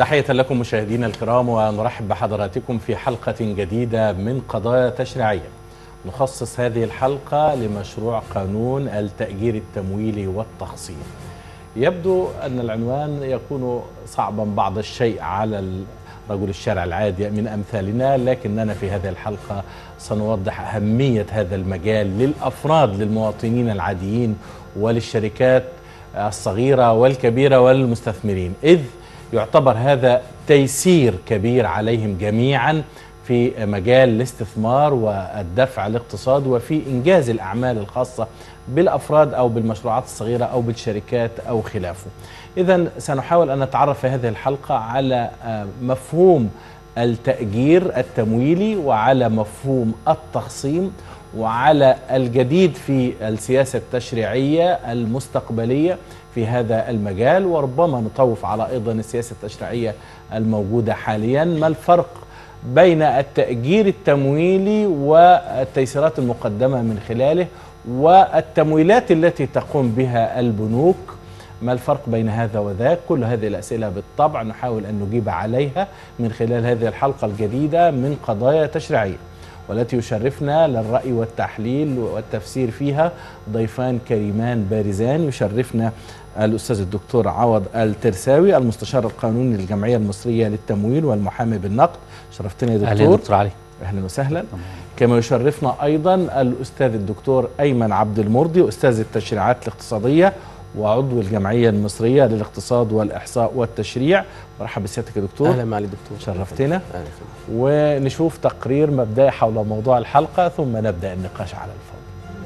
تحية لكم مشاهدينا الكرام ونرحب بحضراتكم في حلقة جديدة من قضايا تشريعية نخصص هذه الحلقة لمشروع قانون التأجير التمويلي والتخصيص يبدو أن العنوان يكون صعبا بعض الشيء على رجل الشارع العادي من أمثالنا لكننا في هذه الحلقة سنوضح أهمية هذا المجال للأفراد للمواطنين العاديين وللشركات الصغيرة والكبيرة والمستثمرين إذ يعتبر هذا تيسير كبير عليهم جميعا في مجال الاستثمار والدفع الاقتصاد وفي إنجاز الأعمال الخاصة بالأفراد أو بالمشروعات الصغيرة أو بالشركات أو خلافه إذا سنحاول أن نتعرف في هذه الحلقة على مفهوم التأجير التمويلي وعلى مفهوم التخصيم وعلى الجديد في السياسة التشريعية المستقبلية في هذا المجال وربما نطوف على أيضا السياسة التشريعية الموجودة حاليا ما الفرق بين التأجير التمويلي والتيسيرات المقدمة من خلاله والتمويلات التي تقوم بها البنوك ما الفرق بين هذا وذاك كل هذه الأسئلة بالطبع نحاول أن نجيب عليها من خلال هذه الحلقة الجديدة من قضايا تشريعية والتي يشرفنا للرأي والتحليل والتفسير فيها ضيفان كريمان بارزان يشرفنا الأستاذ الدكتور عوض الترساوي المستشار القانوني للجمعية المصرية للتمويل والمحامي بالنقد شرفتنا يا دكتور أهلا دكتور علي أهلا وسهلا كما يشرفنا أيضا الأستاذ الدكتور أيمن عبد المرضي أستاذ التشريعات الاقتصادية وعضو الجمعية المصرية للاقتصاد والإحصاء والتشريع مرحبا بسيادتك يا دكتور أهلا معالي دكتور شرفتنا ونشوف تقرير مبدئي حول موضوع الحلقة ثم نبدأ النقاش على الفور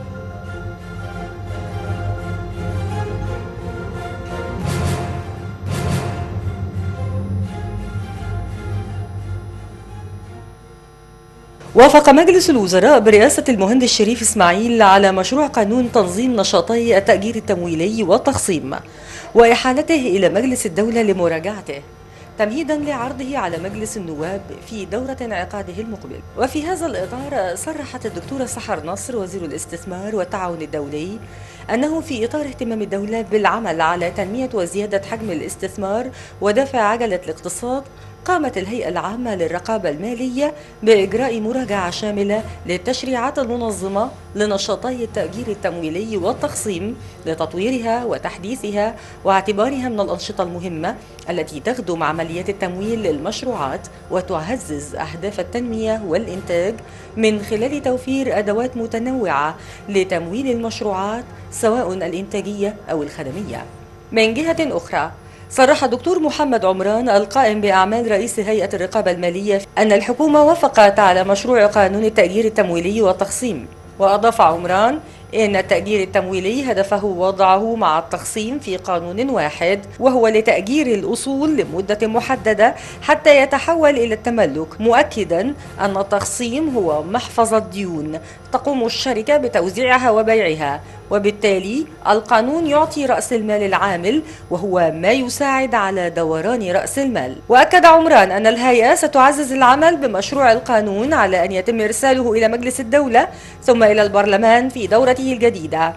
وافق مجلس الوزراء برئاسة المهندس شريف إسماعيل على مشروع قانون تنظيم نشاطي التأجير التمويلي والتخصيم وإحالته إلى مجلس الدولة لمراجعته تمهيدا لعرضه على مجلس النواب في دورة انعقاده المقبل وفي هذا الإطار صرحت الدكتورة سحر نصر وزير الاستثمار والتعاون الدولي أنه في إطار اهتمام الدولة بالعمل على تنمية وزيادة حجم الاستثمار ودفع عجلة الاقتصاد قامت الهيئة العامة للرقابة المالية بإجراء مراجعة شاملة للتشريعات المنظمة لنشاطي التأجير التمويلي والتخصيم لتطويرها وتحديثها واعتبارها من الأنشطة المهمة التي تخدم عمليات التمويل للمشروعات وتعزز أهداف التنمية والإنتاج من خلال توفير أدوات متنوعة لتمويل المشروعات سواء الإنتاجية أو الخدمية. من جهة أخرى صرح الدكتور محمد عمران القائم بأعمال رئيس هيئة الرقابة المالية أن الحكومة وافقت على مشروع قانون التأجير التمويلي والتخصيم وأضاف عمران إن التأجير التمويلي هدفه وضعه مع التخصيم في قانون واحد وهو لتأجير الأصول لمدة محددة حتى يتحول إلى التملك مؤكدا أن التخصيم هو محفظة ديون تقوم الشركة بتوزيعها وبيعها وبالتالي القانون يعطي رأس المال العامل وهو ما يساعد على دوران رأس المال وأكد عمران أن الهيئة ستعزز العمل بمشروع القانون على أن يتم إرساله إلى مجلس الدولة ثم إلى البرلمان في دورته الجديدة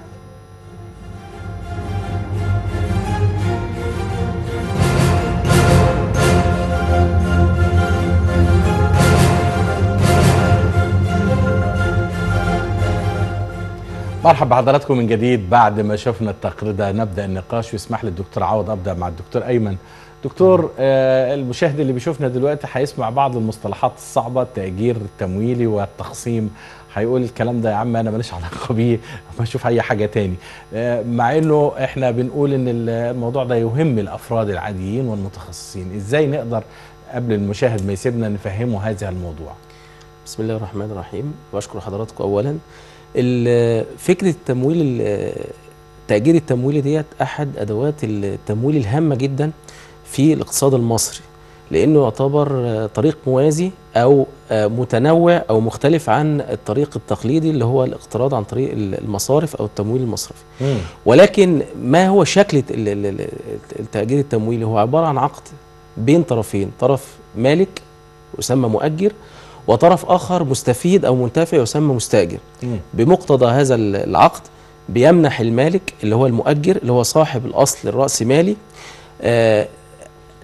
مرحبا بحضراتكم من جديد بعد ما شفنا التقرير ده نبدا النقاش ويسمح لي الدكتور عوض ابدا مع الدكتور ايمن دكتور آه المشاهد اللي بيشوفنا دلوقتي هيسمع بعض المصطلحات الصعبه التاجير التمويلي والتخصيم هيقول الكلام ده يا عم انا ماليش علاقه بيه ما اشوف اي حاجه تاني آه مع انه احنا بنقول ان الموضوع ده يهم الافراد العاديين والمتخصصين ازاي نقدر قبل المشاهد ما يسيبنا نفهمه هذا الموضوع بسم الله الرحمن الرحيم واشكر حضراتكم اولا فكره التمويل التأجير التمويلي ديت أحد أدوات التمويل الهامة جدا في الاقتصاد المصري لأنه يعتبر طريق موازي أو متنوع أو مختلف عن الطريق التقليدي اللي هو الاقتراض عن طريق المصارف أو التمويل المصرفي مم. ولكن ما هو شكل التأجير التمويلي هو عبارة عن عقد بين طرفين طرف مالك يسمى مؤجر وطرف آخر مستفيد أو منتفع يسمى مستأجر مم. بمقتضى هذا العقد بيمنح المالك اللي هو المؤجر اللي هو صاحب الأصل الرأسمالي آه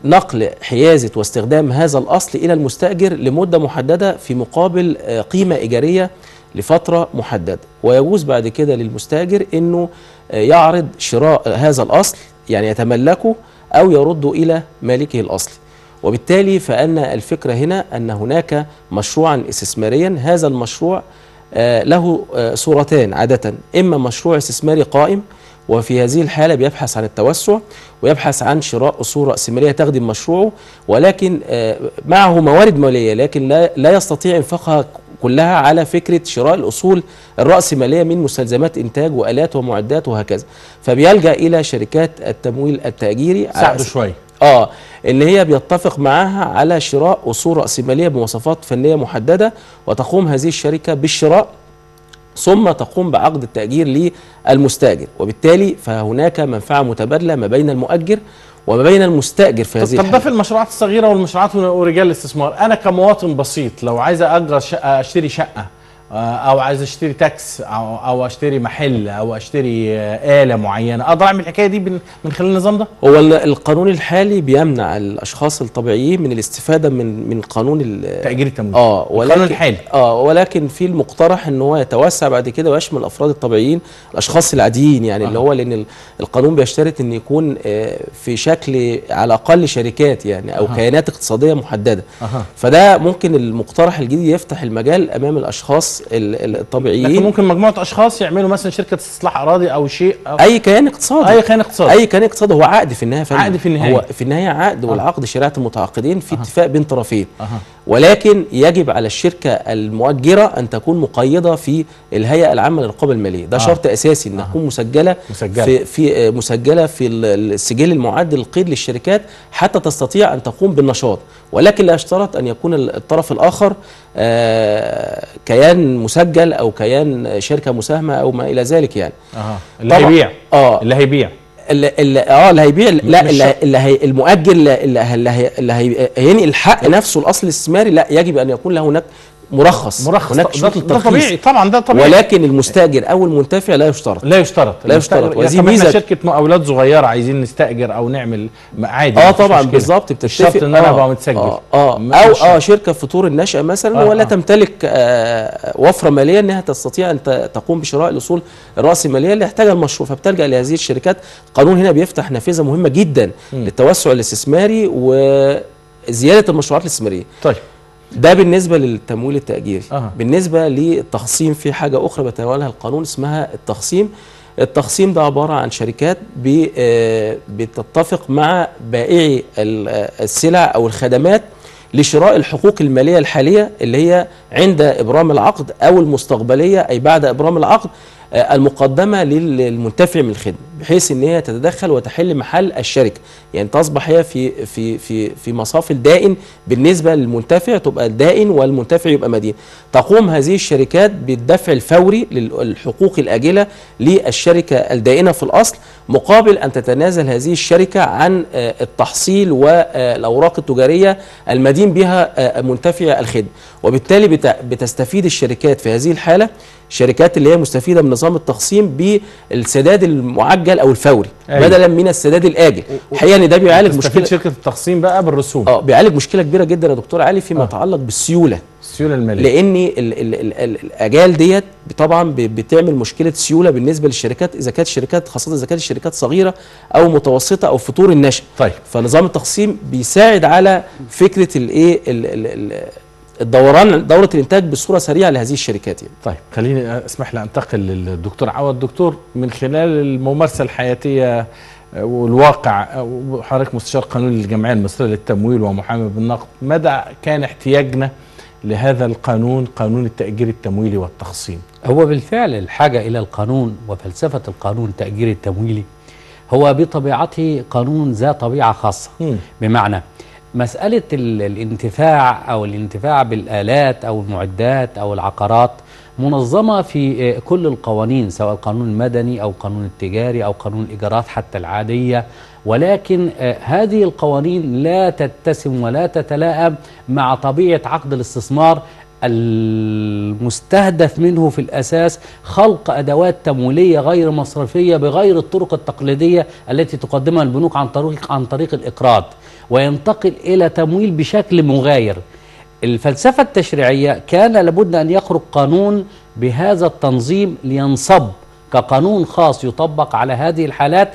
نقل حيازة واستخدام هذا الأصل إلى المستأجر لمدة محددة في مقابل آه، قيمة إيجارية لفترة محددة ويجوز بعد كده للمستأجر أنه آه، يعرض شراء هذا الأصل يعني يتملكه أو يرده إلى مالكه الأصلي وبالتالي فأن الفكرة هنا أن هناك مشروعا استثماريا هذا المشروع آه، له آه، صورتان عادة إما مشروع استثماري قائم وفي هذه الحالة بيبحث عن التوسع ويبحث عن شراء أصول رأسمالية تخدم مشروعه ولكن آه، معه موارد مالية لكن لا, لا يستطيع إنفاقها كلها على فكرة شراء الأصول الرأسمالية من مستلزمات إنتاج وآلات ومعدات وهكذا فبيلجأ إلى شركات التمويل التأجيري على ساعده أس- شويه اه اللي هي بيتفق معاها على شراء اصول راسماليه بمواصفات فنيه محدده وتقوم هذه الشركه بالشراء ثم تقوم بعقد التأجير للمستأجر وبالتالي فهناك منفعة متبادلة ما بين المؤجر وما بين المستأجر في هذه طب ده في الحالة المشروعات الصغيره والمشروعات ورجال الاستثمار انا كمواطن بسيط لو عايز اجر شقه اشتري شقه آه، او عايز اشتري تاكس او او اشتري محل او اشتري آه، اله معينه اقدر اعمل الحكايه دي بن- من خلال النظام ده هو ال- القانون الحالي بيمنع الأشخاص الطبيعيين من الاستفادة من من قانون ال- تاجير التمويل اه القانون الحالي اه ولكن في المقترح ان هو يتوسع بعد كده ويشمل الافراد الطبيعيين الاشخاص العاديين يعني اللي آه. هو لان ال- القانون بيشترط ان يكون آه، في شكل على الاقل شركات يعني او أها. كيانات اقتصاديه محدده اها فده ممكن المقترح الجديد يفتح المجال امام الاشخاص ال- ال- لكن الطبيعيين ممكن مجموعه اشخاص يعملوا مثلا شركه استصلاح اراضي او شيء أو اي كيان اقتصادي اي كيان اقتصادي اي كيان اقتصادي هو عقد في النهايه يا فندم. عقد في النهاية. هو في النهايه عقد والعقد شريعه المتعاقدين في اتفاق بين طرفين اها ولكن يجب على الشركه المؤجره ان تكون مقيده في الهيئه العامه للرقابه الماليه ده آه. شرط اساسي ان تكون مسجله مسجلة. في في آه، مسجله في ال- السجل المعد للقيد للشركات حتى تستطيع ان تقوم بالنشاط ولكن لا يشترط ان يكون ال- الطرف الاخر آه، كيان مسجل او كيان شركه مساهمه او ما الى ذلك يعني اها اللي طبعاً. هيبيع اه اللي هيبيع اللي اللي اه اللي هيبيع لا مش اللي, شرط. اللي هي المؤجر اللي اللي, اللي, هي اللي هي هينقل الحق نفسه الاصل الاستثماري لا يجب ان يكون له هناك مرخص مرخص هناك ده, شروط ده الترخيص طبيعي طبعا ده طبيعي ولكن المستاجر او المنتفع لا يشترط لا يشترط لا يشترط. يعني وهذه طب احنا ميزة- شركه مقاولات صغيره عايزين نستاجر او نعمل م- عادي اه مفيش طبعا مشكلة. بالظبط مش بتتفق شرط ان انا آه، ابقى متسجل اه, آه م- او مش اه شرط. شركه فطور النشأة مثلا آه، ولا آه. تمتلك آه وفره ماليه انها تستطيع ان ت- تقوم بشراء الاصول الراسماليه اللي يحتاجها المشروع فبتلجا لهذه الشركات القانون هنا بيفتح نافذه مهمه جدا للتوسع الاستثماري وزياده المشروعات الاستثماريه طيب ده بالنسبه للتمويل التاجيري أها. بالنسبه للتخصيم في حاجه اخرى بيتناولها القانون اسمها التخصيم التخصيم ده عباره عن شركات بي- آه، بتتفق مع بائعي ال- آه، السلع او الخدمات لشراء الحقوق الماليه الحاليه اللي هي عند ابرام العقد او المستقبليه اي بعد ابرام العقد آه، المقدمه لل- للمنتفع من الخدمه بحيث ان هي تتدخل وتحل محل الشركه يعني تصبح هي في في في في مصاف الدائن بالنسبه للمنتفع تبقى الدائن والمنتفع يبقى مدين تقوم هذه الشركات بالدفع الفوري للحقوق الاجله للشركه الدائنه في الاصل مقابل ان تتنازل هذه الشركه عن آه، التحصيل والاوراق التجاريه المدين بها آه، منتفع الخدمه وبالتالي بت- بتستفيد الشركات في هذه الحاله الشركات اللي هي مستفيده من نظام التخصيم بالسداد المعجل او الفوري أيوة. بدلا من السداد الاجل الحقيقه ان ده بيعالج تستفيد مشكله شركه التخصيم بقى بالرسوم اه بيعالج مشكله كبيره جدا يا دكتور علي فيما آه. يتعلق بالسيوله السيوله الماليه لان ال ال ال ال الاجال ديت طبعا ب- بتعمل مشكله سيوله بالنسبه للشركات اذا كانت الشركات خاصه اذا كانت الشركات صغيره او متوسطه او فطور النشأ طيب فنظام التقسيم بيساعد على فكره الايه ال- ال- ال- الدوران دوره الانتاج بصوره سريعه لهذه الشركات يعني. طيب خليني اسمح لي انتقل للدكتور عوض دكتور من خلال الممارسه الحياتيه آه، والواقع آه، وحضرتك مستشار قانون للجمعيه المصريه للتمويل ومحامي بالنقد مدى كان احتياجنا لهذا القانون قانون التأجير التمويلي والتخصيم هو بالفعل الحاجة إلى القانون وفلسفة القانون التأجير التمويلي هو بطبيعته قانون ذا طبيعة خاصة مم. بمعنى مسألة ال- الانتفاع أو الانتفاع بالآلات أو المعدات أو العقارات منظمة في آه، كل القوانين سواء القانون المدني أو القانون التجاري أو قانون الإيجارات حتى العادية ولكن آه، هذه القوانين لا تتسم ولا تتلائم مع طبيعة عقد الاستثمار المستهدف منه في الأساس خلق أدوات تمويلية غير مصرفية بغير الطرق التقليدية التي تقدمها البنوك عن طريق عن طريق الإقراض وينتقل الى تمويل بشكل مغاير الفلسفه التشريعيه كان لابد ان يخرج قانون بهذا التنظيم لينصب كقانون خاص يطبق على هذه الحالات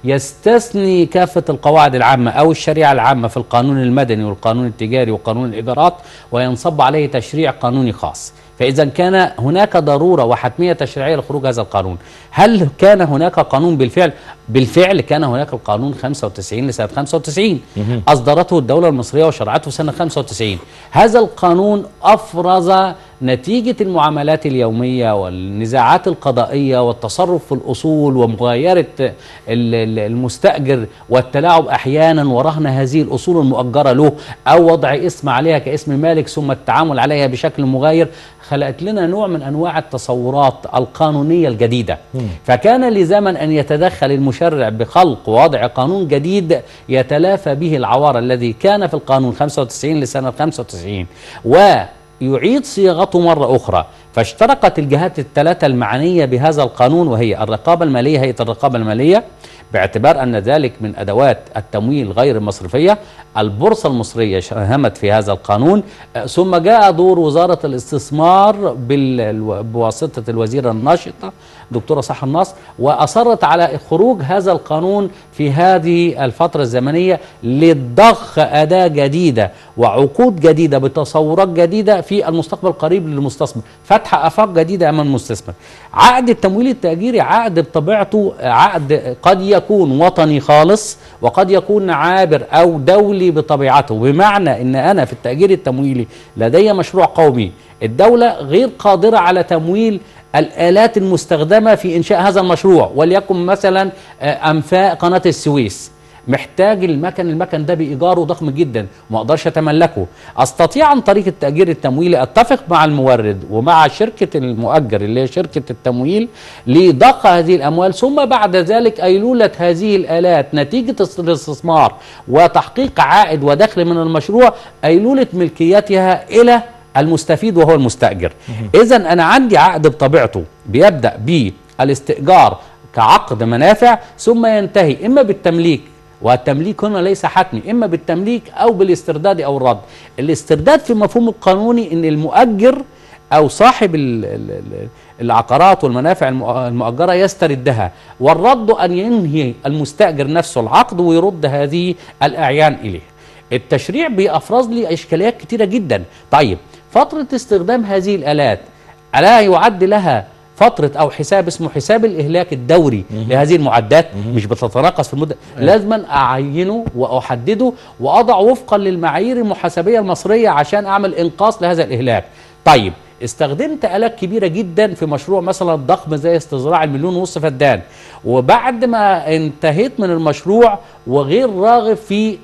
يستثني كافة القواعد العامة أو الشريعة العامة في القانون المدني والقانون التجاري وقانون الإدارات وينصب عليه تشريع قانوني خاص فإذا كان هناك ضرورة وحتمية تشريعية لخروج هذا القانون هل كان هناك قانون بالفعل بالفعل كان هناك القانون 95 لسنة 95 أصدرته الدولة المصرية وشرعته سنة 95 هذا القانون أفرز نتيجة المعاملات اليومية والنزاعات القضائية والتصرف في الأصول ومغايرة ال- ال- المستأجر والتلاعب أحيانا ورهن هذه الأصول المؤجرة له أو وضع اسم عليها كاسم مالك ثم التعامل عليها بشكل مغاير خلقت لنا نوع من أنواع التصورات القانونية الجديدة فكان لزاما أن يتدخل المشرع بخلق ووضع قانون جديد يتلافى به العوار الذي كان في القانون 95 لسنة 95 ويعيد صياغته مرة أخرى فاشتركت الجهات الثلاثة المعنية بهذا القانون وهي الرقابة المالية هيئة الرقابة المالية باعتبار أن ذلك من أدوات التمويل غير المصرفية البورصة المصرية ساهمت في هذا القانون آه، ثم جاء دور وزارة الاستثمار بال- الو- بواسطة الوزيرة الناشطة دكتورة صح النصر وأصرت على خروج هذا القانون في هذه الفترة الزمنية لضخ أداة جديدة وعقود جديدة بتصورات جديدة في المستقبل القريب للمستثمر فتح آفاق جديدة أمام المستثمر عقد التمويل التأجيري عقد بطبيعته عقد قد يكون وطني خالص وقد يكون عابر أو دولي بطبيعته بمعنى أن أنا في التأجير التمويلي لدي مشروع قومي الدولة غير قادرة على تمويل الآلات المستخدمة في إنشاء هذا المشروع وليكن مثلا آه، أنفاق قناة السويس محتاج المكن المكن ده بإيجاره ضخم جدا وما أقدرش أتملكه أستطيع عن طريق التأجير التمويلي أتفق مع المورد ومع شركة المؤجر اللي هي شركة التمويل لضخ هذه الأموال ثم بعد ذلك أيلولة هذه الآلات نتيجة الاستثمار وتحقيق عائد ودخل من المشروع أيلولة ملكيتها إلى المستفيد وهو المستأجر إذا أنا عندي عقد بطبيعته بيبدأ بالاستئجار كعقد منافع ثم ينتهي إما بالتمليك والتمليك هنا ليس حتمي إما بالتمليك أو بالاسترداد أو الرد الاسترداد في المفهوم القانوني أن المؤجر أو صاحب ال- ال- ال- العقارات والمنافع المؤ- المؤجرة يستردها والرد أن ينهي المستأجر نفسه العقد ويرد هذه الأعيان إليه التشريع بيفرز لي اشكاليات كتيره جدا طيب فتره استخدام هذه الالات الا يعد لها فترة أو حساب اسمه حساب الإهلاك الدوري لهذه المعدات مش بتتناقص في المدة لازما أعينه وأحدده وأضع وفقا للمعايير المحاسبية المصرية عشان أعمل إنقاص لهذا الإهلاك طيب استخدمت آلات كبيرة جدا في مشروع مثلا ضخم زي استزراع المليون ونص فدان وبعد ما انتهيت من المشروع وغير راغب في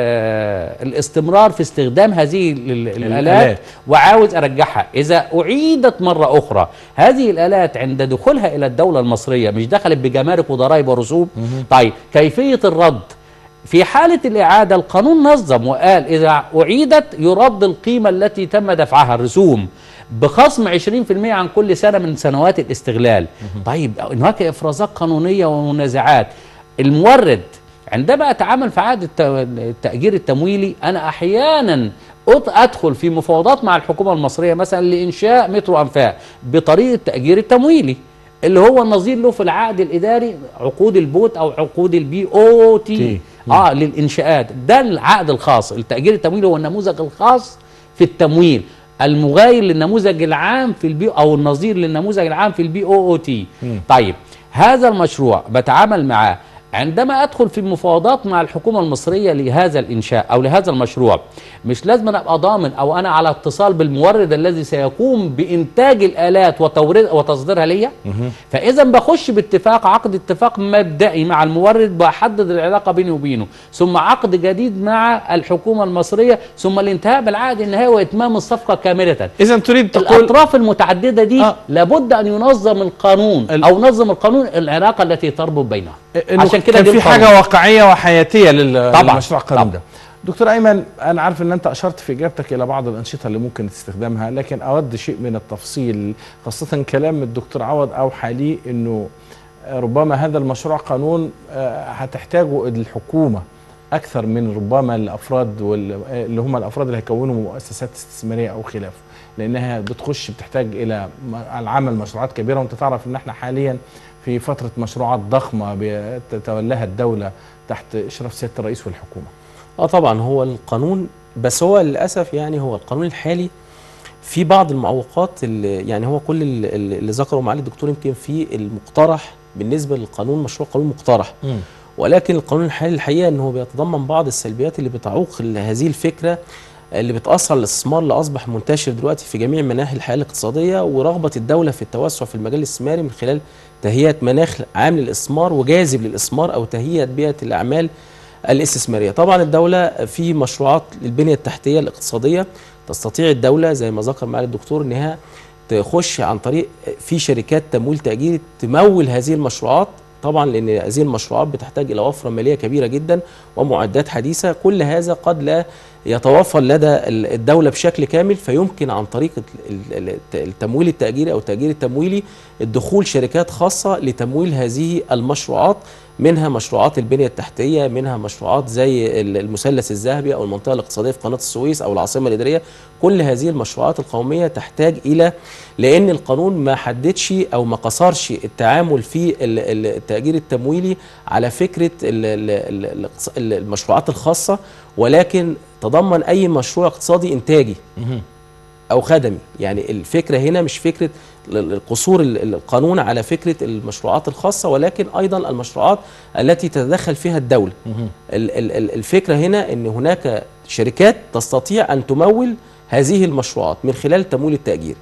آه الاستمرار في استخدام هذه ال- ال- الآلات الآلات. وعاوز ارجعها اذا اعيدت مره اخرى هذه الالات عند دخولها الى الدوله المصريه مش دخلت بجمارك وضرائب ورسوم طيب كيفيه الرد في حالة الإعادة القانون نظم وقال إذا أعيدت يرد القيمة التي تم دفعها الرسوم بخصم 20% عن كل سنة من سنوات الاستغلال طيب هناك إفرازات قانونية ومنازعات المورد عندما أتعامل في عقد الت- التأجير التمويلي أنا أحيانا أط- أدخل في مفاوضات مع الحكومة المصرية مثلا لإنشاء مترو أنفاق بطريقة التأجير التمويلي اللي هو النظير له في العقد الإداري عقود البوت أو عقود البي أو تي تي. اه للانشاءات ده العقد الخاص التأجير التمويلي هو النموذج الخاص في التمويل المغاير للنموذج العام في البي او النظير للنموذج العام في البي او او تي طيب هذا المشروع بتعامل معاه عندما ادخل في مفاوضات مع الحكومه المصريه لهذا الانشاء او لهذا المشروع مش لازم أنا ابقى ضامن او انا على اتصال بالمورد الذي سيقوم بانتاج الالات وتوريد وتصديرها ليا فاذا بخش باتفاق عقد اتفاق مبدئي مع المورد بحدد العلاقه بيني وبينه ثم عقد جديد مع الحكومه المصريه ثم الانتهاء بالعقد النهائي واتمام الصفقه كامله اذا تريد تقول الاطراف المتعدده دي آه. آه. لابد ان ينظم القانون ال- او نظم القانون العلاقه التي تربط بينهم إنه عشان كده كان دي في القانون. حاجه واقعيه وحياتيه لل- طبعاً، للمشروع القانون طبعاً. ده دكتور ايمن انا عارف ان انت اشرت في اجابتك الى بعض الانشطه اللي ممكن تستخدمها لكن اود شيء من التفصيل خاصه كلام الدكتور عوض اوحى لي انه ربما هذا المشروع قانون آه، هتحتاجه الحكومه اكثر من ربما الافراد وال- اللي هم الافراد اللي هيكونوا مؤسسات استثماريه او خلافه لانها بتخش بتحتاج الى م- العمل مشروعات كبيره وانت تعرف ان احنا حاليا في فتره مشروعات ضخمه بتتولاها الدوله تحت اشراف سياده الرئيس والحكومه اه طبعا هو القانون بس هو للاسف يعني هو القانون الحالي في بعض المعوقات اللي يعني هو كل اللي, اللي ذكره معالي الدكتور يمكن في المقترح بالنسبه للقانون مشروع قانون مقترح ولكن القانون الحالي الحقيقه ان هو بيتضمن بعض السلبيات اللي بتعوق ال- هذه الفكره اللي بتاثر على الاستثمار اللي اصبح منتشر دلوقتي في جميع مناحي الحياه الاقتصاديه ورغبه الدوله في التوسع في المجال الاستثماري من خلال تهيئه مناخ عام للاستثمار وجاذب للاستثمار او تهيئه بيئه الاعمال الاستثماريه. طبعا الدوله في مشروعات للبنيه التحتيه الاقتصاديه تستطيع الدوله زي ما ذكر معالي الدكتور انها تخش عن طريق في شركات تمويل تأجيري تمول هذه المشروعات طبعا لان هذه المشروعات بتحتاج الى وفره ماليه كبيره جدا ومعدات حديثه كل هذا قد لا يتوفر لدى ال- الدوله بشكل كامل فيمكن عن طريق ال- ال- التمويل التأجيري او التأجير التمويلي الدخول شركات خاصه لتمويل هذه المشروعات منها مشروعات البنيه التحتيه منها مشروعات زي ال- المثلث الذهبي او المنطقه الاقتصاديه في قناه السويس او العاصمه الاداريه كل هذه المشروعات القوميه تحتاج الى لان القانون ما حددش او ما قصرش التعامل في ال- ال- التاجير التمويلي على فكره ال- ال- ال- الاقتص- ال- المشروعات الخاصه ولكن تضمن اي مشروع اقتصادي انتاجي او خدمي يعني الفكره هنا مش فكره ال- ال- قصور ال- ال- القانون على فكره المشروعات الخاصه ولكن ايضا المشروعات التي تتدخل فيها الدوله ال- ال- ال- الفكره هنا ان هناك شركات تستطيع ان تمول هذه المشروعات من خلال التمويل التاجيري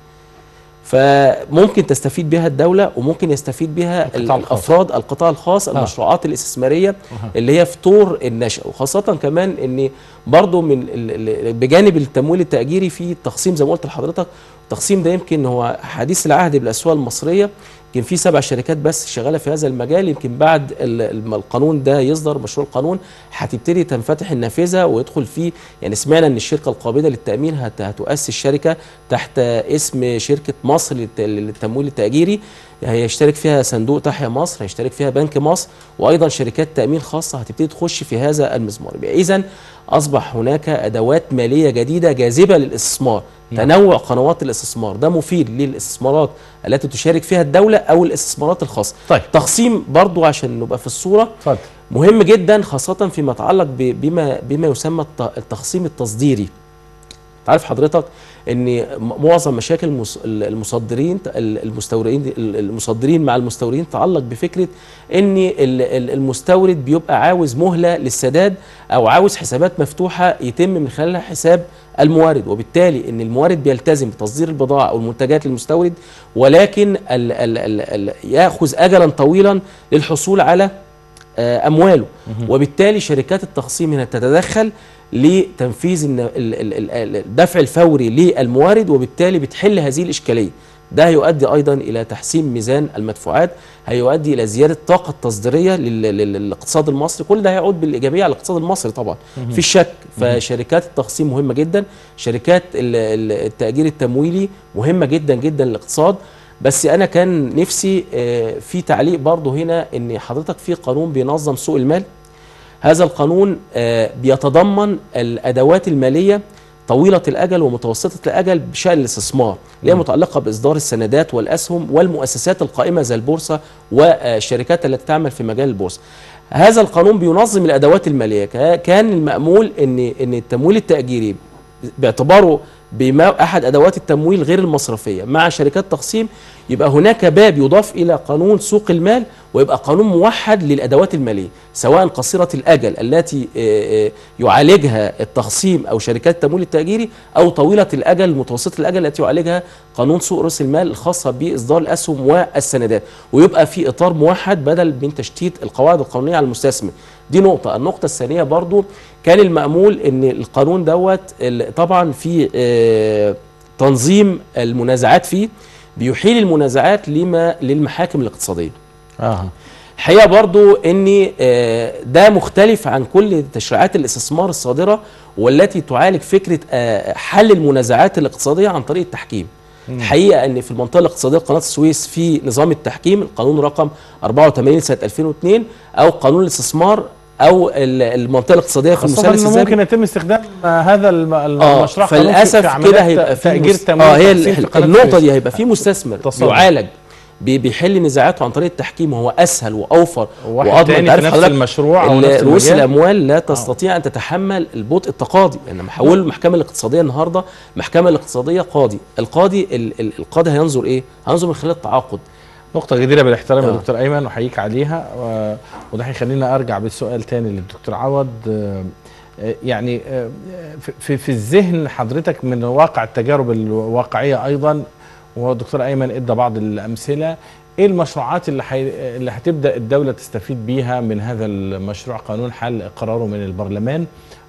فممكن تستفيد بها الدوله وممكن يستفيد بها القطاع الخاص. الافراد القطاع الخاص المشروعات الاستثماريه اللي هي في طور النشأ وخاصه كمان ان برضو من ال- ال- بجانب التمويل التاجيري في تقسيم زي ما قلت لحضرتك التقسيم ده يمكن هو حديث العهد بالاسواق المصريه يمكن في سبع شركات بس شغاله في هذا المجال يمكن بعد ال- ال- القانون ده يصدر مشروع القانون هتبتدي تنفتح النافذه ويدخل فيه يعني سمعنا ان الشركه القابضه للتامين هت- هتؤسس شركه تحت اسم شركه مصر للت- للتمويل التاجيري هيشترك فيها صندوق تحيا مصر هيشترك فيها بنك مصر وايضا شركات تامين خاصه هتبتدي تخش في هذا المزمار اذا اصبح هناك ادوات ماليه جديده جاذبه للاستثمار نعم. تنوع قنوات الاستثمار ده مفيد للاستثمارات التي تشارك فيها الدوله او الاستثمارات الخاصه طيب. تقسيم برضو عشان نبقى في الصوره اتفضل مهم جدا خاصه فيما يتعلق ب- بما بما يسمى الت- التقسيم التصديري تعرف حضرتك ان م- معظم مشاكل المس- المصدرين المستوردين المصدرين مع المستوردين تتعلق بفكره ان ال- ال- المستورد بيبقى عاوز مهله للسداد او عاوز حسابات مفتوحه يتم من خلالها حساب المورد وبالتالي ان المورد بيلتزم بتصدير البضاعه او المنتجات للمستورد ولكن ال ال ال ال ياخذ اجلا طويلا للحصول على آه، امواله وبالتالي شركات التقسيم هنا تتدخل لتنفيذ الن- ال- ال- ال- ال- الدفع الفوري للمورد وبالتالي بتحل هذه الاشكاليه ده هيؤدي ايضا الى تحسين ميزان المدفوعات هيؤدي الى زياده الطاقه التصديريه لل- لل- للاقتصاد المصري كل ده هيعود بالايجابيه على الاقتصاد المصري طبعا في الشك فشركات التقسيم مهمه جدا شركات ال- ال- التاجير التمويلي مهمه جدا جدا للاقتصاد بس انا كان نفسي آه، في تعليق برضه هنا ان حضرتك في قانون بينظم سوق المال هذا القانون آه، بيتضمن الادوات الماليه طويله الاجل ومتوسطه الاجل بشان الاستثمار اللي هي متعلقه باصدار السندات والاسهم والمؤسسات القائمه زي البورصه والشركات التي تعمل في مجال البورصه. هذا القانون بينظم الادوات الماليه كا- كان المامول ان ان التمويل التاجيري باعتباره بما احد ادوات التمويل غير المصرفيه مع شركات تقسيم يبقى هناك باب يضاف الى قانون سوق المال ويبقى قانون موحد للادوات الماليه سواء قصيره الاجل التي آه، آه، يعالجها التقسيم او شركات التمويل التاجيري او طويله الاجل متوسطه الاجل التي يعالجها قانون سوق راس المال الخاصه باصدار الاسهم والسندات ويبقى في اطار موحد بدل من تشتيت القواعد القانونيه على المستثمر دي نقطة، النقطة الثانية برضو كان المأمول ان القانون دوت ال- طبعا في آه، تنظيم المنازعات فيه بيحيل المنازعات لما للمحاكم الاقتصادية اه الحقيقه برضو ان آه، ده مختلف عن كل تشريعات الاستثمار الصادره والتي تعالج فكره آه، حل المنازعات الاقتصاديه عن طريق التحكيم الحقيقه ان في المنطقه الاقتصاديه قناه السويس في نظام التحكيم القانون رقم 84 سنه 2002 او قانون الاستثمار او ال- المنطقه الاقتصاديه في خاصة المثلث انه الذهبي ممكن يتم استخدام آه، هذا الم- اه المشروع قانون في- فللاسف في كده عمليات هيبقى في تأجير مس- تمويل اه هي وتحسين في ال- قناة النقطه السويس. دي هيبقى في مستثمر تصور. يعالج بي- بيحل نزاعاته عن طريق التحكيم وهو اسهل واوفر وواحد واضمن تاني انت في عارف نفس حضرتك المشروع أو ال- نفس رؤوس المجال. الاموال لا تستطيع ان تتحمل البطء التقاضي لان يعني حولوا المحكمه الاقتصاديه النهارده المحكمه الاقتصاديه قاضي القاضي ال- ال- القاضي هينظر ايه هينظر من خلال التعاقد نقطة جديرة بالاحترام يا آه. دكتور أيمن وحييك عليها و- وده هيخلينا أرجع بالسؤال تاني للدكتور عوض آه، آه، يعني آه، في- في في الذهن حضرتك من واقع التجارب الواقعية أيضا وهو الدكتور أيمن إدى بعض الأمثلة إيه المشروعات اللي حي... اللي هتبدأ الدولة تستفيد بيها من هذا المشروع قانون حل إقراره من البرلمان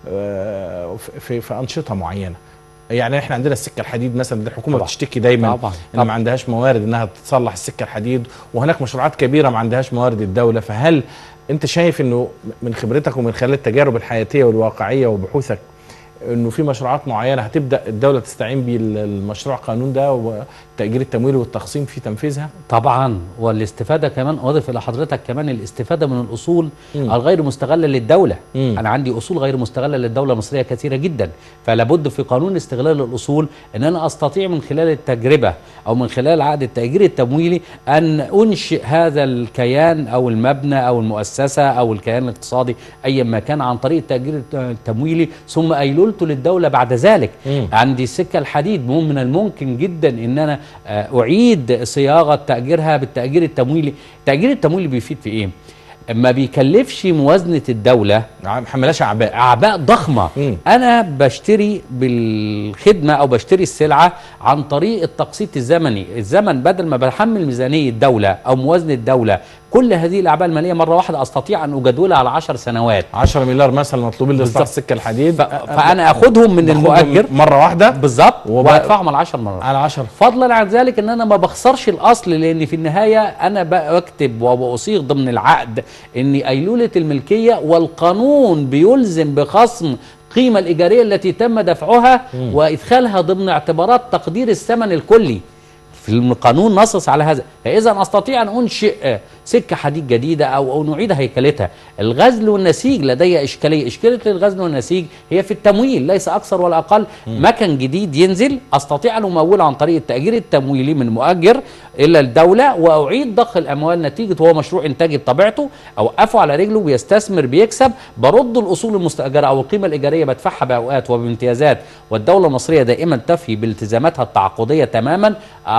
آه، في في أنشطة معينة يعني احنا عندنا السكه الحديد مثلا دي الحكومه طبعا. بتشتكي دايما طبعا ان ما عندهاش موارد انها تصلح السكه الحديد وهناك مشروعات كبيره ما عندهاش موارد الدوله فهل انت شايف انه من خبرتك ومن خلال التجارب الحياتيه والواقعيه وبحوثك انه في مشروعات معينه هتبدا الدوله تستعين بالمشروع قانون ده وتاجير التمويل والتخصيم في تنفيذها طبعا والاستفاده كمان اضيف الى حضرتك كمان الاستفاده من الاصول مم. الغير مستغله للدوله مم. انا عندي اصول غير مستغله للدوله المصريه كثيره جدا فلا بد في قانون استغلال الاصول ان انا استطيع من خلال التجربه او من خلال عقد التاجير التمويلي ان انشئ هذا الكيان او المبنى او المؤسسه او الكيان الاقتصادي ايا ما كان عن طريق التاجير التمويلي ثم ايلولته للدوله بعد ذلك مم. عندي السكه الحديد مو من الممكن جدا ان انا آه، اعيد صياغه تاجيرها بالتاجير التمويلي التاجير التمويلي بيفيد في ايه ما بيكلفش موازنه الدوله ما حملاش اعباء اعباء ضخمه مم. انا بشتري بالخدمه او بشتري السلعه عن طريق التقسيط الزمني الزمن بدل ما بحمل ميزانيه الدوله او موازنه الدوله كل هذه الاعباء الماليه مره واحده استطيع ان اجدولها على 10 سنوات 10 مليار مثلا مطلوبين لاصلاح بالظبط. السكه الحديد ف... فانا اخدهم من باخدهم المؤجر مره واحده بالظبط وب- وادفعهم على 10 مرات على 10 فضلا عن ذلك ان انا ما بخسرش الاصل لان في النهايه انا بكتب وبصيغ ضمن العقد ان ايلوله الملكيه والقانون بيلزم بخصم القيمه الايجاريه التي تم دفعها وادخالها ضمن اعتبارات تقدير الثمن الكلي في القانون نصص على هذا فاذا استطيع ان انشئ سكه حديد جديده او او نعيد هيكلتها الغزل والنسيج لدي اشكاليه اشكاليه الغزل والنسيج هي في التمويل ليس اكثر ولا اقل مكن جديد ينزل استطيع ان اموله عن طريق التاجير التمويلي من مؤجر الى الدوله واعيد ضخ الاموال نتيجه هو مشروع انتاجي بطبيعته اوقفه على رجله بيستثمر بيكسب برد الاصول المستاجره او القيمه الايجاريه بدفعها باوقات وبامتيازات والدوله المصريه دائما تفي بالتزاماتها التعاقديه تماما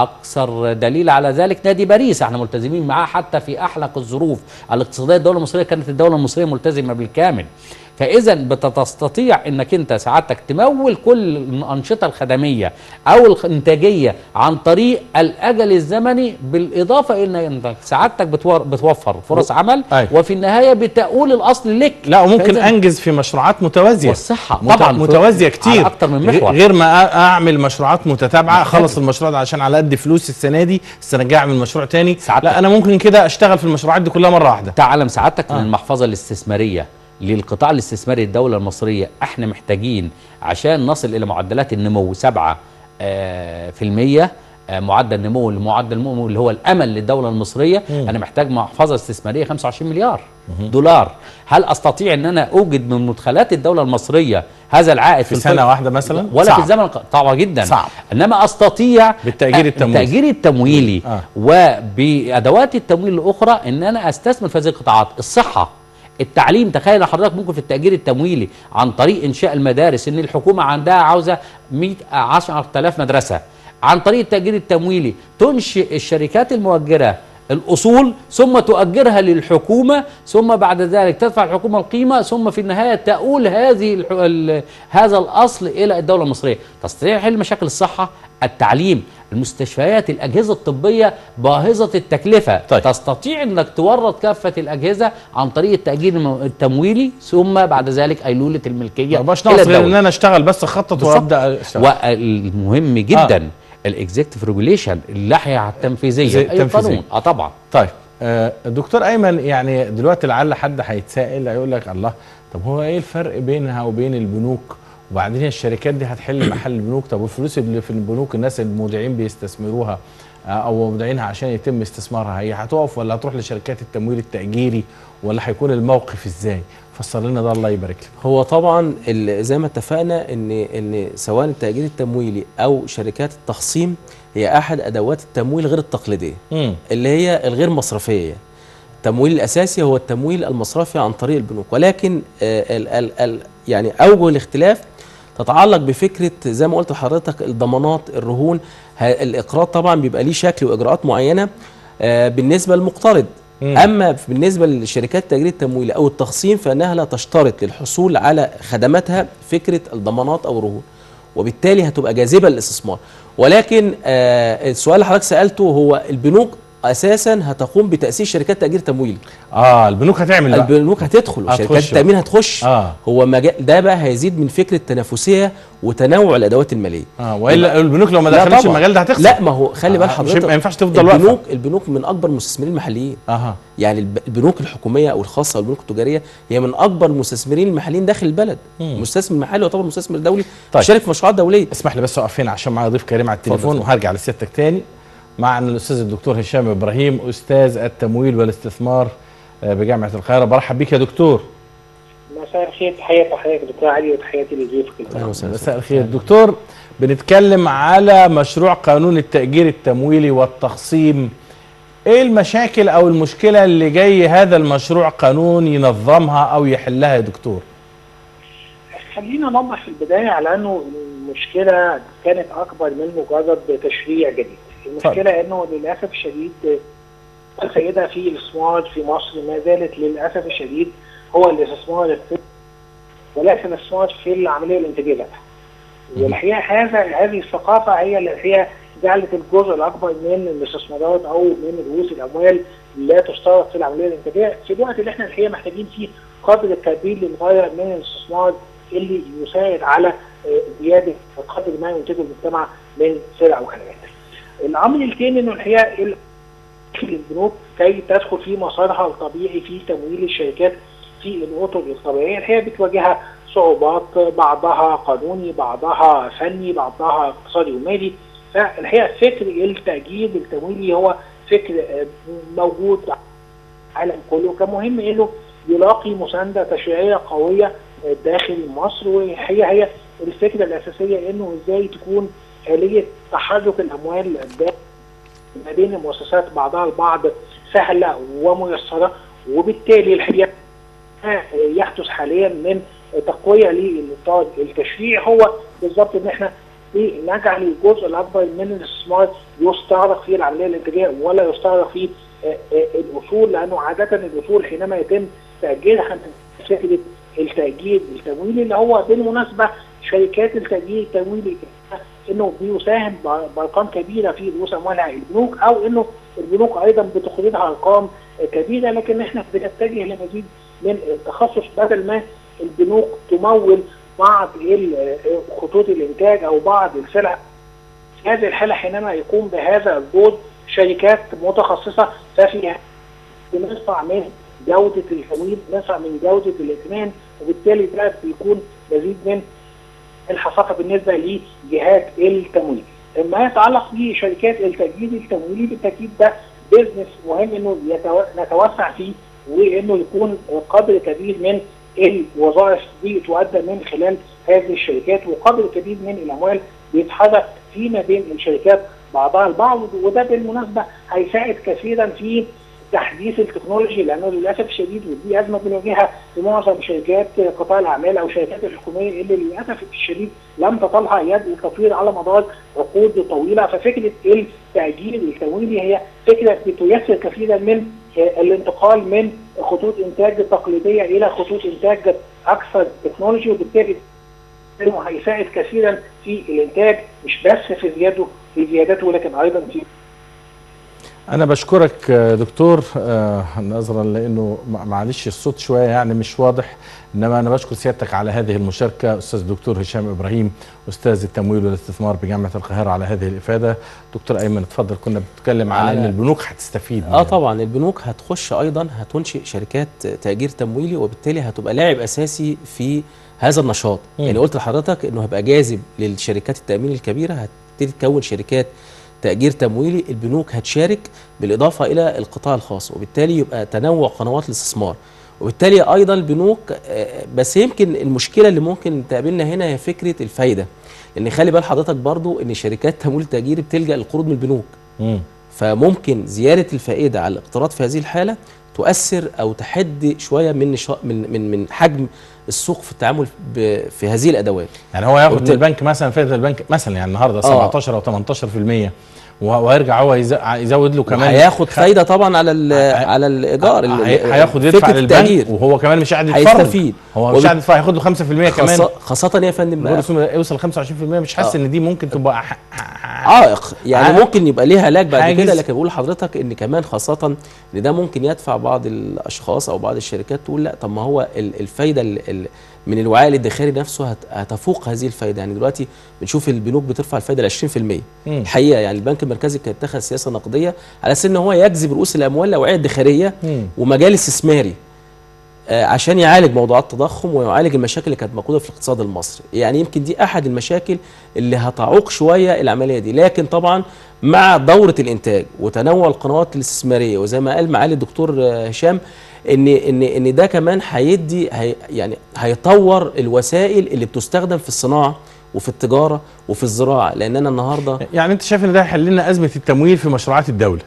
اكثر دليل على ذلك نادي باريس احنا ملتزمين معاه حتى في احلق الظروف الاقتصاديه الدوله المصريه كانت الدوله المصريه ملتزمه بالكامل فاذا بتستطيع انك انت سعادتك تمول كل الانشطه الخدميه او الانتاجيه عن طريق الاجل الزمني بالاضافه ان انت سعادتك بتور- بتوفر فرص عمل أيوة. وفي النهايه بتؤول الاصل لك لا وممكن فإذا- انجز في مشروعات متوازيه والصحه مت- طبعا في- متوازيه كتير على اكتر من غ- محور غير ما أ- اعمل مشروعات متتابعه اخلص المشروع ده عشان على قد فلوس السنه دي السنه الجايه اعمل مشروع تاني سعادتك. لا انا ممكن كده اشتغل في المشروعات دي كلها مره واحده تعلم سعادتك آه. من المحفظه الاستثماريه للقطاع الاستثماري الدوله المصريه احنا محتاجين عشان نصل الى معدلات النمو 7 آه، في المية آه، معدل نمو معدل النمو اللي هو الامل للدوله المصريه مم. انا محتاج محفظه استثماريه 25 مليار دولار هل استطيع ان انا اوجد من مدخلات الدوله المصريه هذا العائد في الفل- سنه واحده مثلا ولا صعب. في الزمن الق- طبعا جدا صعب. انما استطيع بالتأجير أ- التمويلي. التأجير التمويلي آه. وبادوات التمويل الاخرى ان انا استثمر في هذه القطاعات الصحه التعليم تخيل حضرتك ممكن في التأجير التمويلي عن طريق إنشاء المدارس إن الحكومة عندها عاوزة 100 10000 مدرسة عن طريق التأجير التمويلي تنشئ الشركات المؤجرة الأصول ثم تؤجرها للحكومة ثم بعد ذلك تدفع الحكومة القيمة ثم في النهاية تؤول هذه الح... ال... هذا الأصل إلى الدولة المصرية تستطيع حل مشاكل الصحة التعليم المستشفيات الأجهزة الطبية باهظة التكلفة طيب. تستطيع أنك تورد كافة الأجهزة عن طريق التأجير الم- التمويلي ثم بعد ذلك أيلولة الملكية ما بقاش إلى ناقص غير ان الدولة انا اشتغل بس اخطط بالظبط. وابدا اشتغل والمهم جدا الاكزيكتيف ريجوليشن اللائحة التنفيذية زي أي التنفيذية. قانون اه طبعا طيب آه، دكتور ايمن يعني دلوقتي لعل حد هيتسائل هيقول لك الله طب هو ايه الفرق بينها وبين البنوك وبعدين هي الشركات دي هتحل محل البنوك طب والفلوس اللي في البنوك الناس المودعين بيستثمروها او مودعينها عشان يتم استثمارها هي هتقف ولا هتروح لشركات التمويل التاجيري ولا هيكون الموقف ازاي فسر لنا ده الله يبارك لك هو طبعا ال- زي ما اتفقنا ان ان سواء التأجير التمويلي او شركات التخصيم هي احد ادوات التمويل غير التقليديه امم اللي هي الغير مصرفيه التمويل الاساسي هو التمويل المصرفي عن طريق البنوك ولكن آه، ال ال ال يعني اوجه الاختلاف تتعلق بفكره زي ما قلت لحضرتك الضمانات الرهون ه- الاقراض طبعا بيبقى ليه شكل واجراءات معينه آه، بالنسبه للمقترض مم. اما بالنسبه لشركات التأجير التمويلي او التخصيم فانها لا تشترط للحصول على خدماتها فكره الضمانات او الرهون وبالتالي هتبقى جاذبه للاستثمار ولكن آه السؤال اللي حضرتك سالته هو البنوك اساسا هتقوم بتاسيس شركات تاجير تمويل اه البنوك هتعمل بقى البنوك هتدخل هتخش وشركات بقى. التامين هتخش اه هو مجال ده بقى هيزيد من فكره تنافسيه وتنوع الادوات الماليه اه والا البنوك لو ما لا دخلتش طبعاً. المجال ده هتخسر لا ما هو خلي بال آه، مش حضرتك ما ينفعش تفضل واقفة. البنوك البنوك من اكبر المستثمرين المحليين اها يعني الب- البنوك الحكوميه او الخاصه او البنوك التجاريه هي من اكبر المستثمرين المحليين داخل البلد مم. مستثمر محلي يعتبر مستثمر دولي طيب. بيشارك في مشروعات دوليه اسمح لي بس اقف هنا عشان معايا ضيف كريم على التليفون اتفضل. وهرجع لسيادتك تاني معنا الاستاذ الدكتور هشام ابراهيم استاذ التمويل والاستثمار آه، بجامعه القاهره برحب بيك يا دكتور مساء الخير تحياتي لحضرتك دكتور علي وتحياتي لضيوفك اهلا الكرام. وسهلا مساء الخير دكتور بنتكلم على مشروع قانون التأجير التمويلي والتخصيم ايه المشاكل او المشكلة اللي جاي هذا المشروع قانون ينظمها او يحلها يا دكتور خلينا نوضح في البدايه على انه المشكله كانت اكبر من مجرد تشريع جديد. المشكله انه للاسف الشديد السيده في الاستثمار في مصر ما زالت للاسف الشديد هو الاستثمار في ولكن الاستثمار في العمليه الانتاجيه لا. والحقيقه هذا هذه الثقافه هي اللي هي جعلت الجزء الاكبر من الاستثمارات او من رؤوس الاموال لا تشترط في العمليه الانتاجيه في الوقت اللي احنا الحقيقه محتاجين فيه قدر كبير للغايه من الاستثمار اللي يساعد على آه، زياده قدر ما ينتجه المجتمع من سلع وخدمات. الامر الثاني انه الحقيقه ال- البنوك كي تدخل في مسارها الطبيعي في تمويل الشركات في الاطر الطبيعيه الحقيقه بتواجهها صعوبات بعضها قانوني بعضها فني بعضها اقتصادي ومالي فالحقيقه فكر التاجير التمويلي هو فكر آه، موجود العالم كله كان مهم انه يلاقي مسانده تشريعيه قويه داخل مصر وهي هي الفكره الاساسيه انه ازاي تكون اليه تحرك الاموال داخل ما بين المؤسسات بعضها البعض سهله وميسره وبالتالي الحقيقه ما يحدث حاليا من تقويه للاطار التشريعي هو بالظبط ان احنا نجعل الجزء الاكبر من الاستثمار يستغرق في العمليه الانتاجيه ولا يستغرق في آه، آه، الاصول لانه عاده الاصول حينما يتم تاجيلها فكره التاجيل التمويلي اللي هو بالمناسبه شركات التاجيل التمويلي انه بيساهم ب- بارقام كبيره في رؤوس اموالها البنوك او انه البنوك ايضا بتخرجها ارقام كبيره لكن احنا بنتجه لمزيد من التخصص بدل ما البنوك تمول بعض ال- خطوط الانتاج او بعض السلع في هذه الحاله حينما يقوم بهذا الدور شركات متخصصه ففيها بنرفع من جوده التمويل بنرفع من جوده الائتمان وبالتالي ده بيكون مزيد من الحصافه بالنسبه لجهات التمويل. ما يتعلق بشركات التجديد التمويلي بالتاكيد ده بيزنس مهم انه يتو- نتوسع فيه وانه يكون قدر كبير من الوظائف دي تؤدى من خلال هذه الشركات وقدر كبير من الاموال بيتحرك فيما بين الشركات بعضها البعض وده بالمناسبه هيساعد كثيرا في تحديث التكنولوجي لانه للاسف الشديد ودي ازمه بنواجهها في معظم شركات قطاع الاعمال او الشركات الحكوميه اللي للاسف الشديد لم تطلها يد التطوير على مدار عقود طويله ففكره التاجيل التمويلي هي فكره بتيسر كثيرا من آه، الانتقال من خطوط انتاج تقليديه الى خطوط انتاج اكثر تكنولوجي وبالتالي انه هيساعد كثيرا في الانتاج مش بس في زياده في زيادته ولكن ايضا في انا بشكرك آه، دكتور آه، نظرا لانه مع- معلش الصوت شويه يعني مش واضح انما انا بشكر سيادتك على هذه المشاركه استاذ دكتور هشام ابراهيم استاذ التمويل والاستثمار بجامعه القاهره على هذه الافاده دكتور ايمن اتفضل كنا بنتكلم على ان على- البنوك هتستفيد اه طبعا البنوك هتخش ايضا هتنشئ شركات تاجير تمويلي وبالتالي هتبقى لاعب اساسي في هذا النشاط مم. يعني قلت لحضرتك انه هيبقى جاذب للشركات التامين الكبيره هتبتدي تكون شركات تاجير تمويلي البنوك هتشارك بالاضافه الى القطاع الخاص وبالتالي يبقى تنوع قنوات الاستثمار وبالتالي ايضا البنوك آه، بس يمكن المشكله اللي ممكن تقابلنا هنا هي فكره الفايده لان خلي بال حضرتك برضو ان شركات تمويل التاجير بتلجا للقروض من البنوك مم. فممكن زياده الفائده على الاقتراض في هذه الحاله تؤثر او تحد شويه من نشا- من من من حجم السوق في التعامل ب- في هذه الادوات يعني هو ياخد من وبالتالي- البنك مثلا فائده البنك مثلا يعني النهارده آه. 17 او 18% وه- وهيرجع هو يز- يزود له كمان هياخد خ- فايده طبعا على ال- هي- على الايجار ال- هي- هياخد يدفع فكرة للبنك التأجير. وهو كمان مش قاعد يتفرج هيستفيد. هو مش وبت- قاعد يدفع هياخد له 5% كمان خاصة, خاصة يا فندم بقى يوصل يوصل 25% مش حاسس آه. ان دي ممكن تبقى ح- ح- عائق يعني عائق. ممكن يبقى ليه علاج بعد حاجز. كده لكن بقول لحضرتك ان كمان خاصه ان ده ممكن يدفع بعض الاشخاص او بعض الشركات تقول لا طب ما هو ال- الفايده ال- ال- من الوعاء الادخاري نفسه هت- هتفوق هذه الفايده يعني دلوقتي بنشوف البنوك بترفع الفايده ل 20% مم. الحقيقه يعني البنك المركزي كان اتخذ سياسه نقديه على اساس ان هو يجذب رؤوس الاموال الاوعيه الادخاريه مم. ومجال استثماري آه، عشان يعالج موضوعات التضخم ويعالج المشاكل اللي كانت موجوده في الاقتصاد المصري يعني يمكن دي احد المشاكل اللي هتعوق شويه العمليه دي لكن طبعا مع دوره الانتاج وتنوع القنوات الاستثماريه وزي ما قال معالي الدكتور آه، هشام ان ان ان ده كمان هيدي هي يعني هيطور الوسائل اللي بتستخدم في الصناعه وفي التجاره وفي الزراعه لان انا النهارده يعني انت شايف ان ده هيحل لنا ازمه التمويل في مشروعات الدوله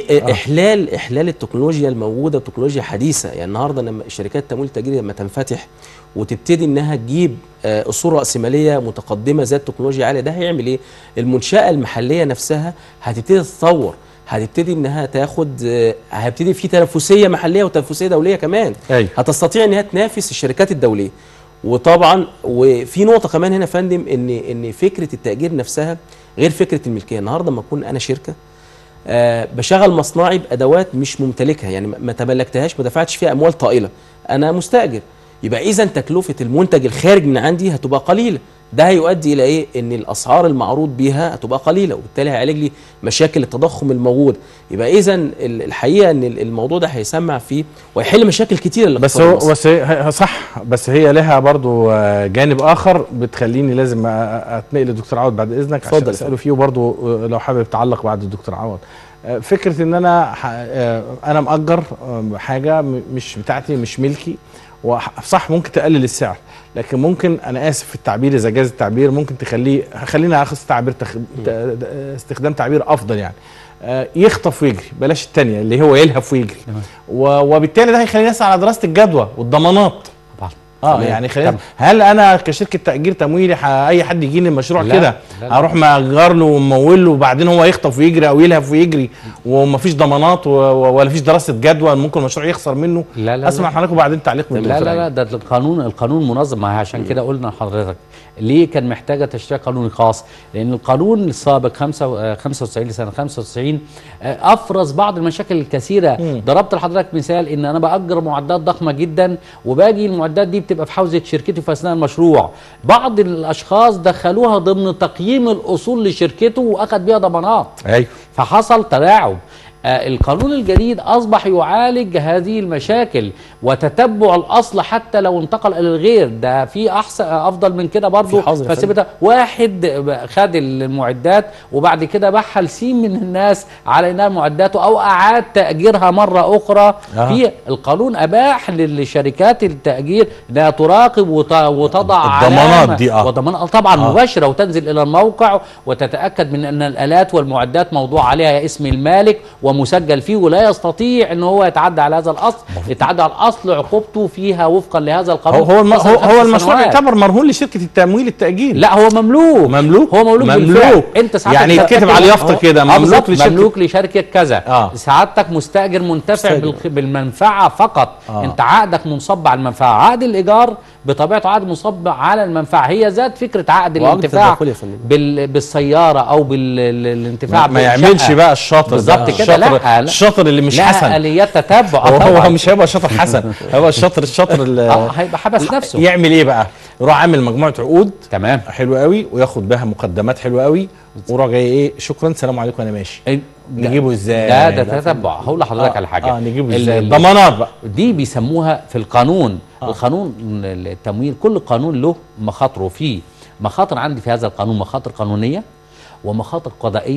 واحلال احلال التكنولوجيا الموجوده تكنولوجيا حديثه يعني النهارده لما شركات التمويل التجاري لما تنفتح وتبتدي انها تجيب آه، اصول راسماليه متقدمه ذات تكنولوجيا عاليه ده هيعمل ايه المنشاه المحليه نفسها هتبتدي تتطور هتبتدي انها تاخد آه، هيبتدي في تنافسيه محليه وتنافسيه دوليه كمان أيوة. هتستطيع ان هي تنافس الشركات الدوليه وطبعا وفي نقطه كمان هنا يا فندم ان ان فكره التاجير نفسها غير فكره الملكيه النهارده لما اكون انا شركه آه بشغل مصنعي بادوات مش ممتلكها يعني ما- ما تملكتهاش ما دفعتش فيها اموال طائله انا مستاجر يبقى اذا تكلفه المنتج الخارج من عندي هتبقى قليله ده هيؤدي الى ايه ان الاسعار المعروض بيها هتبقى قليله وبالتالي هيعالج لي مشاكل التضخم الموجود يبقى اذا ال- الحقيقه ان ال- الموضوع ده هيسمع فيه ويحل مشاكل كتيره بس للاقتصاد هو المصري. بس هي هي صح بس هي لها برضو آه، جانب اخر بتخليني لازم أ- أ- اتنقل للدكتور عوض بعد اذنك عشان اتفضل. اساله فيه وبرضو آه، لو حابب تعلق بعد الدكتور عوض آه، فكره ان انا ح- آه، انا مأجر آه، حاجه م- مش بتاعتي مش ملكي وح- صح ممكن تقلل السعر لكن ممكن انا اسف في التعبير اذا جاز التعبير ممكن تخليه خلينا اخذ تعبير تخ... ت- استخدام تعبير افضل يعني آه، يخطف ويجري بلاش التانية اللي هو يلهف ويجري و... وبالتالي ده هيخليني اسال على دراسه الجدوى والضمانات طبعا اه تمام. يعني خلينا تمام. هل انا كشركه تاجير تمويلي ح... اي حد يجي لي مشروع لا، كده لا، لا. هروح مأجر له وممول له وبعدين هو يخطف ويجري او يلهف ويجري ومفيش ضمانات و... و- ولا فيش دراسه جدوى ممكن المشروع يخسر منه لا لا اسمع لا. حضرتك وبعدين تعليق من لا الدكتور لا لا عيد. ده القانون القانون منظم ما هي عشان كده قلنا لحضرتك ليه كان محتاجه تشريع قانوني خاص لان القانون السابق 5 95 لسنه 95 آه، افرز بعض المشاكل الكثيره مم. ضربت لحضرتك مثال ان انا باجر معدات ضخمه جدا وباجي المعدات دي بتبقى في حوزه شركتي في اثناء المشروع بعض الاشخاص دخلوها ضمن تقييم الاصول لشركته واخذ بيها ضمانات ايوه فحصل تلاعب آه، القانون الجديد اصبح يعالج هذه المشاكل وتتبع الاصل حتى لو انتقل الى الغير ده في احسن افضل من كده برضه في حظر يا فثبت واحد خد المعدات وبعد كده باعها لسين من الناس على انها معداته او اعاد تاجيرها مره اخرى آه. في القانون اباح للشركات التاجير انها تراقب وت- وتضع الضمانات علامة- دي، آه. وضمان طبعا آه. مباشره وتنزل الى الموقع وتتاكد من ان الالات والمعدات موضوع عليها اسم المالك ومسجل فيه ولا يستطيع ان هو يتعدى على هذا الاصل يتعدى على الاصل عقوبته فيها وفقا لهذا هو القانون هو الم... تصل هو, خمس هو المشروع سنوات. يعتبر مرهون لشركه التمويل التاجيري لا هو مملوك مملوك هو مملوك, بالفعل. مملوك انت ساعتك يعني تأكد- يتكتب على اليافطه آه، كده آه، مملوك بالظبط، لشركه مملوك لشركه كذا آه. سعادتك مستاجر منتفع مستأجر. بالخ- بالمنفعه فقط آه. انت عقدك منصب على المنفعه عقد الايجار بطبيعته عقد منصب على المنفعه هي ذات فكره عقد وعقد الانتفاع التداخل يا فندم. بال... بالسياره او بالانتفاع ما, ما يعملش بقى الشاطر ده. بالظبط كده الشاطر- لا لا الشاطر اللي مش لها حسن اليات تتبع هو, آه هو طبعاً. مش هيبقى شاطر حسن هيبقى الشاطر الشاطر اللي اه هيبقى حبس نفسه يعمل ايه بقى يروح عامل مجموعه عقود تمام حلو قوي وياخد بها مقدمات حلوه قوي ويروح جاي ايه شكرا سلام عليكم انا ماشي نجيبه ازاي ده ده تتبع هقول لحضرتك آه، على حاجه اه نجيبه ال- ازاي ال- ضمانات بقى دي بيسموها في القانون آه. القانون التمويل كل قانون له مخاطره فيه مخاطر عندي في هذا القانون مخاطر قانونيه ومخاطر قضائيه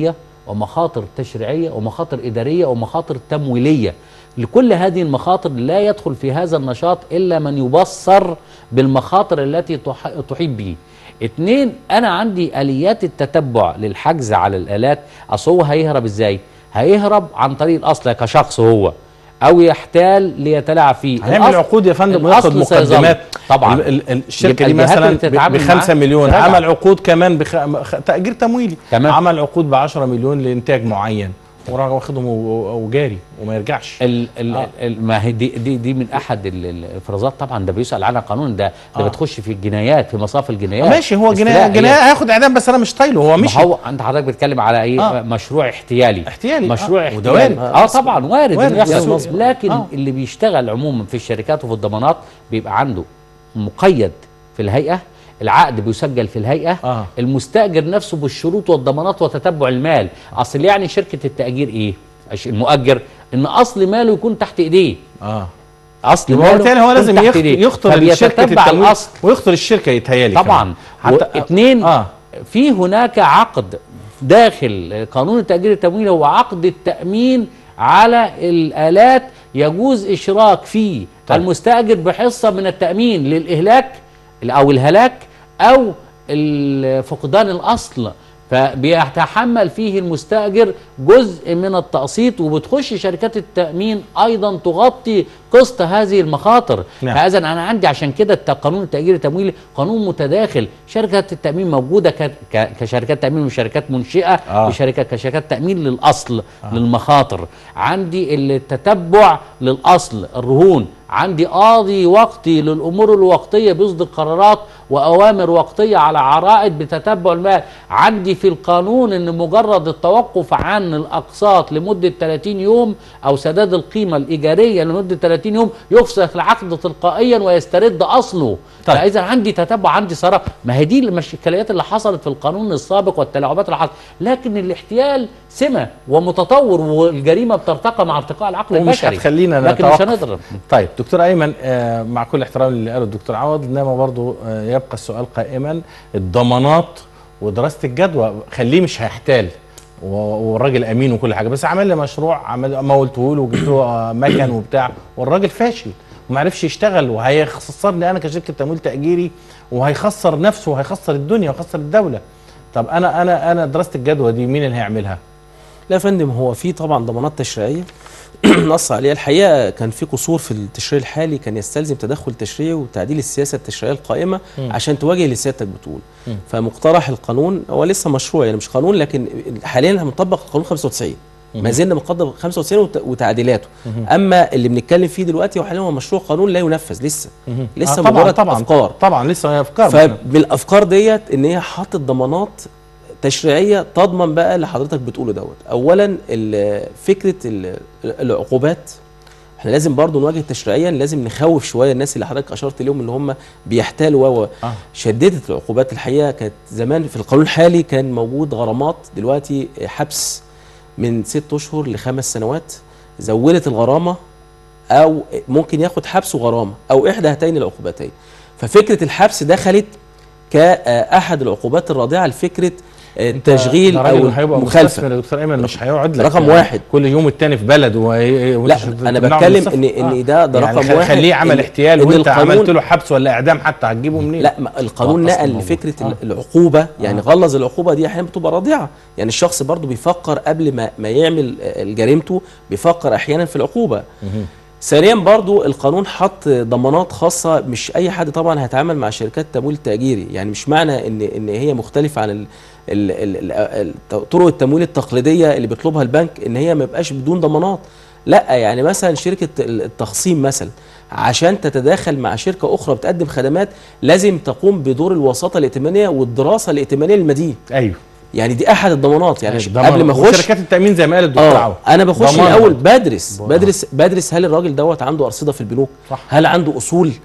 ومخاطر تشريعيه ومخاطر اداريه ومخاطر تمويليه لكل هذه المخاطر لا يدخل في هذا النشاط الا من يبصر بالمخاطر التي تح- تحيط به اتنين انا عندي اليات التتبع للحجز على الالات اصل هو هيهرب ازاي هيهرب عن طريق الاصل كشخص هو او يحتال ليتلاعب فيه هنعمل الأصل- عقود يا فندم وياخد الأصل سيظل. مقدمات طبعا ال- ال- الشركه يبقى دي الجهات مثلا اللي بتتعامل ب 5 معاه مليون تراجع. عمل عقود كمان بخ... خ- تاجير تمويلي تمام. عمل عقود ب 10 مليون لانتاج معين وراح واخدهم و- وجاري وما يرجعش ال ال آه. ال ما هي دي دي دي من احد ال- ال- الافرازات طبعا ده بيسال عنها قانون ده ده آه. بتخش في الجنايات في مصاف الجنايات ماشي هو جنايه استيلاء. جنايه هي- هياخد اعدام بس انا مش طايله هو ما مشي هو انت حضرتك بتتكلم على ايه آه. آه. مشروع احتيالي احتيالي، مشروع آه. وده احتيالي وارد. اه طبعا وارد, وارد، إنه يحصل يحصل. لكن آه. آه. اللي بيشتغل عموما في الشركات وفي الضمانات بيبقى عنده مقيد في الهيئه العقد بيسجل في الهيئه آه. المستاجر نفسه بالشروط والضمانات وتتبع المال اصل يعني شركه التاجير ايه عش- المؤجر ان اصل ماله يكون تحت ايديه اه اصل يبقى هو ماله بالتالي هو يكون لازم تحت يخ- إيديه. يخطر الشركه فبيتتبع التمويل الاصل ويخطر الشركه يتهيالي طبعا كمان. حتى واثنين اه في هناك عقد داخل قانون التأجير التمويلي هو عقد التأمين على الآلات يجوز إشراك فيه طيب. طيب. المستأجر بحصة من التأمين للإهلاك أو الهلاك أو ال- فقدان الأصل فبيتحمل فيه المستأجر جزء من التقسيط وبتخش شركات التأمين أيضا تغطي قسط هذه المخاطر نعم. فإذا أنا عندي عشان كده الت- قانون التأجير التمويلي قانون متداخل شركات التأمين موجودة ك- ك- كشركات تأمين وشركات منشئة آه. آه. وشركات كشركات تأمين للأصل آه. للمخاطر عندي التتبع للأصل الرهون عندي قاضي وقتي للأمور الوقتية بيصدر قرارات وأوامر وقتية على عرائض بتتبع المال عندي في القانون أن مجرد التوقف عن الأقساط لمدة 30 يوم أو سداد القيمة الإيجارية لمدة 30 يوم يفسخ العقد تلقائيا ويسترد أصله طيب. طيب. فإذا عندي تتبع عندي صراحة ما هي دي المشكلات اللي حصلت في القانون السابق والتلاعبات اللي حصلت لكن الاحتيال سمة ومتطور والجريمة بترتقى مع ارتقاء العقل ومش البشري هتخلينا لكن مش نتوقف. هنقدر طيب دكتور ايمن آه مع كل احترام اللي قاله الدكتور عوض انما برضو آه يبقى السؤال قائما الضمانات ودراسه الجدوى خليه مش هيحتال و- والراجل امين وكل حاجه بس عمل لي مشروع عمل مولته له وجبت له آه، مكن وبتاع والراجل فاشل وما عرفش يشتغل وهيخسرني انا كشركه تمويل تاجيري وهيخسر نفسه وهيخسر الدنيا وهيخسر الدوله طب انا انا انا دراسه الجدوى دي مين اللي هيعملها؟ لا يا فندم هو في طبعا ضمانات تشريعيه نص عليها الحقيقه كان في قصور في التشريع الحالي كان يستلزم تدخل تشريعي وتعديل السياسه التشريعيه القائمه عشان تواجه اللي سيادتك بتقول فمقترح القانون هو لسه مشروع يعني مش قانون لكن حاليا مطبق القانون 95 ما زلنا مقدم 95 وت- وتعديلاته اما اللي بنتكلم فيه دلوقتي هو حاليا هو مشروع قانون لا ينفذ لسه لسه آه طبعا مجرد طبعا افكار طبعا لسه افكار فبالافكار ديت ان هي حاطط ضمانات تشريعيه تضمن بقى اللي حضرتك بتقوله دوت اولا ال- فكره ال- العقوبات احنا لازم برضو نواجه تشريعيا لازم نخوف شويه الناس اللي حضرتك اشرت ليهم اللي هم بيحتالوا و آه. شددت العقوبات الحقيقه كانت زمان في القانون الحالي كان موجود غرامات دلوقتي حبس من ست اشهر لخمس سنوات زودت الغرامه او ممكن ياخد حبس وغرامه او احدى هاتين العقوبتين ففكره الحبس دخلت كاحد العقوبات الرادعه لفكره التشغيل ده او راجل هيبقى المخالفه مستثمر يا دكتور ايمن مش هيقعد لك رقم واحد. كل يوم التاني في بلد وهي لا انا بتكلم ان ان ده ده يعني رقم خ- واحد خليه عمل إن- احتيال إن وانت القانون- عملت له حبس ولا اعدام حتى هتجيبه منين؟ لا ما القانون هو أصل نقل الموضوع. لفكره آه. آه. العقوبه يعني آه. غلظ العقوبه دي احيانا بتبقى رادعه يعني الشخص برضو بيفكر قبل ما ما يعمل آه، جريمته بيفكر احيانا في العقوبه ثانيا برضو القانون حط ضمانات خاصه مش اي حد طبعا هيتعامل مع شركات تمويل تاجيري يعني مش معنى ان ان هي مختلفه عن ال ال ال ال ال طرق التمويل التقليديه اللي بيطلبها البنك ان هي ما يبقاش بدون ضمانات لا يعني مثلا شركه التخصيم مثلا عشان تتداخل مع شركه اخرى بتقدم خدمات لازم تقوم بدور الوساطه الائتمانيه والدراسه الائتمانيه للمدين ايوه يعني دي احد الضمانات يعني أيوة، قبل ما ضمان. اخش وشركات التامين زي ما قال الدكتور اه عوض انا بخش ضمان الاول برضه. بدرس بدرس بدرس هل الراجل دوت عنده ارصده في البنوك صح. هل عنده اصول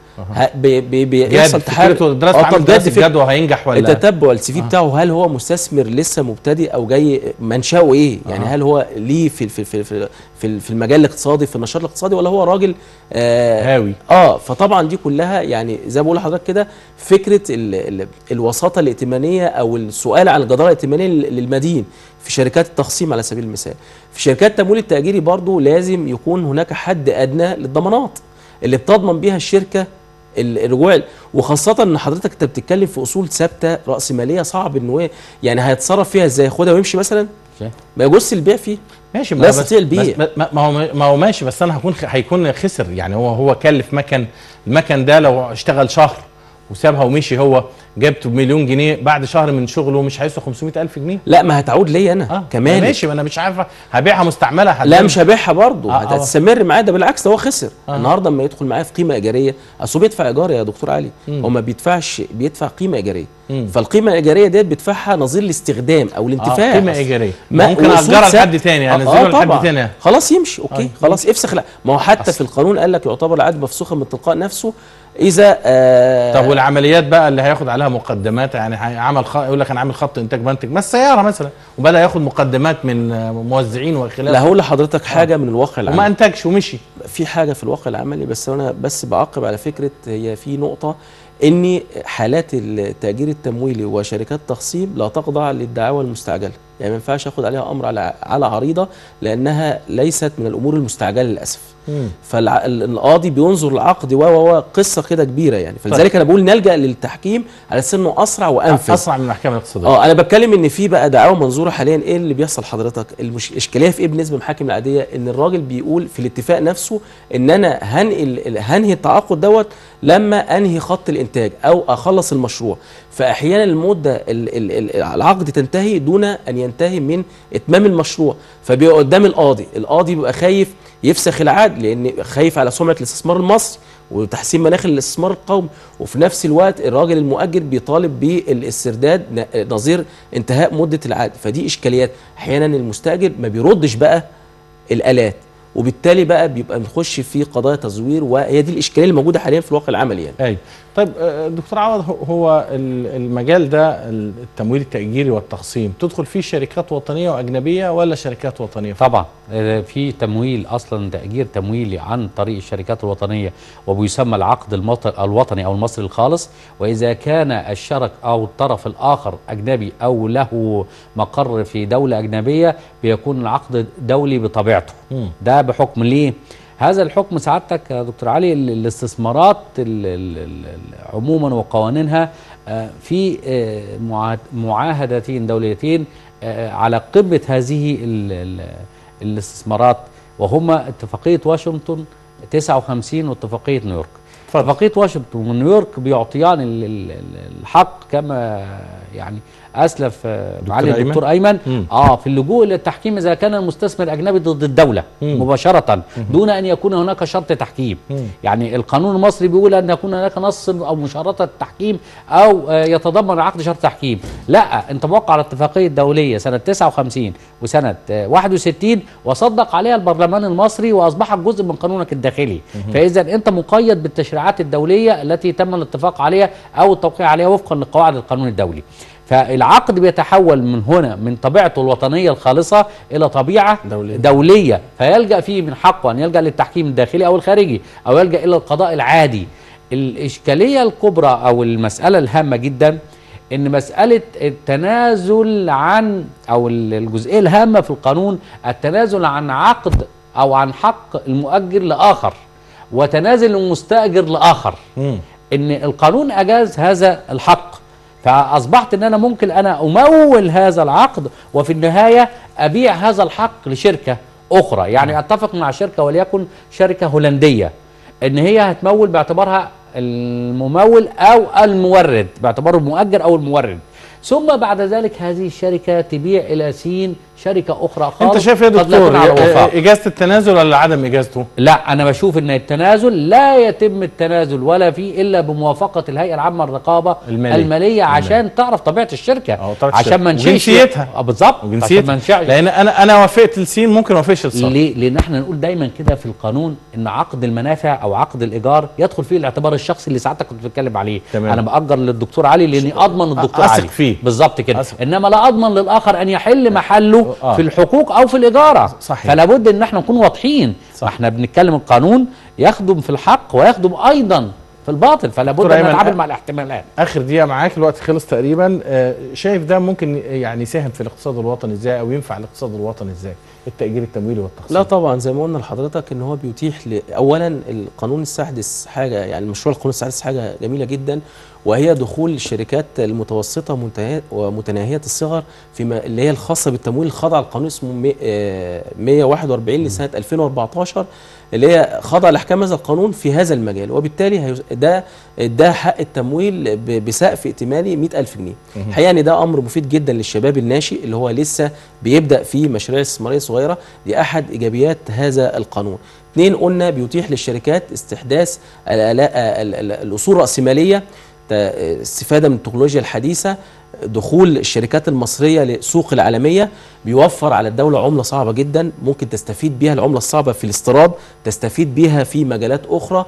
ه- بي- بي- جاد بيحصل تحرك فكرته دراسه آه، عمل طب دراسه جد فك- جدوى هينجح ولا التتبع السي في بتاعه هل هو مستثمر لسه مبتدئ او جاي منشأه ايه يعني آه. هل هو ليه في في في في في, في المجال الاقتصادي في النشاط الاقتصادي ولا هو راجل آه هاوي اه فطبعا دي كلها يعني زي ما بقول لحضرتك كده فكره ال ال الوساطه الائتمانيه او السؤال عن الجداره الائتمانيه لل- للمدين في شركات التخصيم على سبيل المثال في شركات التمويل التأجيري برضو لازم يكون هناك حد ادنى للضمانات اللي بتضمن بيها الشركه ال- الرجوع وخاصة ان حضرتك انت بتتكلم في اصول ثابتة رأسمالية صعب ان هو يعني هيتصرف فيها ازاي ياخدها ويمشي مثلا شايف؟ ما يجوز البيع فيه ماشي لا ما يستطيع البيع. بس ما ما هو ما هو ماشي بس انا هكون هيكون خسر يعني هو هو كلف مكن المكن ده لو اشتغل شهر وسابها ومشي هو جابته بمليون جنيه بعد شهر من شغله مش هيسوى 500 ألف جنيه لا ما هتعود ليا انا اه كمان ماشي ما انا مش عارف هبيعها مستعمله لا هتبيع- مش هبيعها برضه آه، آه آه. هتستمر معاه ده بالعكس ده هو خسر آه. آه. النهارده لما يدخل معايا في قيمه ايجاريه اصل هو بيدفع ايجار يا دكتور علي مم. هو ما بيدفعش بيدفع قيمه ايجاريه مم. فالقيمه الايجاريه ديت بيدفعها نظير الاستخدام او الانتفاع آه قيمه ايجاريه ما- ممكن وأصول اجرها ثابت. لحد تاني آه، انزله آه لحد طبعاً. تاني خلاص يمشي اوكي آه، خلاص افسخ لا ما هو حتى في القانون قال لك يعتبر العقد مفسوخا من تلقاء نفسه اذا آه طب والعمليات بقى اللي هياخد عليها مقدمات يعني عمل خ... يقول لك انا عامل خط انتاج منتج ما السياره مثلا وبدا ياخد مقدمات من آه، موزعين وخلافه لا هقول لحضرتك حاجه من الواقع وما العملي انتجش ومشي في حاجه في الواقع العملي بس انا بس بعقب على فكره هي في نقطه ان حالات التاجير التمويلي وشركات التخصيب لا تخضع للدعاوى المستعجله يعني ما ينفعش اخد عليها امر على على عريضه لانها ليست من الامور المستعجله للاسف فالقاضي بينظر العقد و و و قصه كده كبيره يعني فلذلك انا بقول نلجا للتحكيم على اساس انه اسرع وانفذ اسرع من المحكمه الاقتصاديه اه انا بتكلم ان في بقى دعاوى منظوره حاليا ايه اللي بيحصل حضرتك المش... الاشكاليه في ايه بالنسبه للمحاكم العاديه ان الراجل بيقول في الاتفاق نفسه ان انا هنقل ال- هنهي التعاقد دوت لما انهي خط الانتاج او اخلص المشروع فاحيانا المده ال... ال... ال... العقد تنتهي دون ان ينتهي من اتمام المشروع فبيبقى قدام القاضي القاضي بيبقى خايف يفسخ العقد لان خايف على سمعه الاستثمار المصري وتحسين مناخ الاستثمار القومي وفي نفس الوقت الراجل المؤجر بيطالب بالاسترداد ن- نظير انتهاء مده العقد فدي اشكاليات احيانا المستاجر ما بيردش بقى الالات وبالتالي بقى بيبقى بنخش في قضايا تزوير وهي دي الاشكاليه اللي موجوده حاليا في الواقع العملي يعني ايوه طيب آه، دكتور عوض هو- هو ال- المجال ده التمويل التأجيري والتخصيم تدخل فيه شركات وطنية وأجنبية ولا شركات وطنية فقط؟ طبعا آه، في تمويل اصلا تاجير تمويلي عن طريق الشركات الوطنيه وبيسمى العقد المط- الوطني او المصري الخالص واذا كان الشرك او الطرف الاخر اجنبي او له مقر في دوله اجنبيه بيكون العقد دولي بطبيعته مم. ده بحكم ليه هذا الحكم سعادتك يا دكتور علي ال- الاستثمارات ال- ال- ال- عموما وقوانينها آه، في آه، معا- معاهدتين دوليتين آه، على قمة هذه ال- ال- الاستثمارات وهما اتفاقية واشنطن 59 واتفاقية نيويورك اتفضل. اتفاقية واشنطن ونيويورك بيعطيان ال- ال- ال- الحق كما يعني اسلف آه، معالي أيمن؟ الدكتور ايمن مم. اه في اللجوء للتحكيم اذا كان المستثمر الاجنبي ضد الدوله مم. مباشره دون ان يكون هناك شرط تحكيم مم. يعني القانون المصري بيقول ان يكون هناك نص او مشارطه تحكيم او آه، يتضمن عقد شرط تحكيم لا انت موقع على الاتفاقيه الدوليه سنه 59 وسنه آه، 61 وصدق عليها البرلمان المصري واصبحت جزء من قانونك الداخلي فاذا انت مقيد بالتشريعات الدوليه التي تم الاتفاق عليها او التوقيع عليها وفقا لقواعد القانون الدولي فالعقد بيتحول من هنا من طبيعته الوطنيه الخالصه الى طبيعه دولية. دوليه فيلجا فيه من حقه ان يلجا للتحكيم الداخلي او الخارجي او يلجا الى القضاء العادي الاشكاليه الكبرى او المساله الهامه جدا ان مساله التنازل عن او الجزئيه الهامه في القانون التنازل عن عقد او عن حق المؤجر لاخر وتنازل المستاجر لاخر مم. ان القانون اجاز هذا الحق فاصبحت ان انا ممكن انا امول هذا العقد وفي النهايه ابيع هذا الحق لشركه اخرى يعني اتفق مع شركه وليكن شركه هولنديه ان هي هتمول باعتبارها الممول او المورد باعتباره المؤجر او المورد ثم بعد ذلك هذه الشركه تبيع الى سين شركه اخرى خالص انت شايف ايه يا قد لا دكتور تكون على وفاق. اجازه التنازل ولا عدم اجازته لا انا بشوف ان التنازل لا يتم التنازل ولا فيه الا بموافقه الهيئه العامه للرقابه المالية. الماليه عشان تعرف طبيعه الشركه أو طبيعة عشان الشركة. ما نشيلش وجنسيتها. آه، بالظبط عشان ما وجنسيتها نشيلش لان انا انا وافقت لسين ممكن ما اوافقش لصاد ليه؟ لان احنا نقول دايما كده في القانون ان عقد المنافع او عقد الايجار يدخل فيه الاعتبار الشخصي اللي ساعتك كنت بتتكلم عليه تمام. انا باجر للدكتور علي لاني اضمن الدكتور أثق علي فيه. بالظبط كده أثق. انما لا اضمن للاخر ان يحل محله آه. في الحقوق او في الاجاره صحيح. فلا بد ان احنا نكون واضحين صح. احنا بنتكلم القانون يخدم في الحق ويخدم ايضا في الباطل فلا بد دكتور ان أيمن، نتعامل أ- مع الاحتمالات اخر دقيقه معاك الوقت خلص تقريبا آه، شايف ده ممكن يعني يساهم في الاقتصاد الوطني ازاي او ينفع الاقتصاد الوطني ازاي التاجير التمويلي والتخصيص لا طبعا زي ما قلنا لحضرتك ان هو بيتيح ل... اولا القانون السادس حاجه يعني مشروع القانون السادس حاجه جميله جدا وهي دخول الشركات المتوسطه ومنتهية- ومتناهيه الصغر فيما اللي هي الخاصه بالتمويل الخاضع القانون اسمه مي- آه، 141 لسنه 2014 اللي هي خاضع لاحكام هذا القانون في هذا المجال وبالتالي هيز- ده ده حق التمويل ب- بسقف ائتماني 100000 جنيه الحقيقه ان ده امر مفيد جدا للشباب الناشئ اللي هو لسه بيبدا في مشاريع استثماريه صغيره دي احد ايجابيات هذا القانون اثنين قلنا بيتيح للشركات استحداث الآلاء- ال- ال- الاصول الراسماليه ت- استفاده من التكنولوجيا الحديثه دخول الشركات المصريه للسوق العالميه بيوفر على الدوله عمله صعبه جدا ممكن تستفيد بيها العمله الصعبه في الاستيراد تستفيد بيها في مجالات اخرى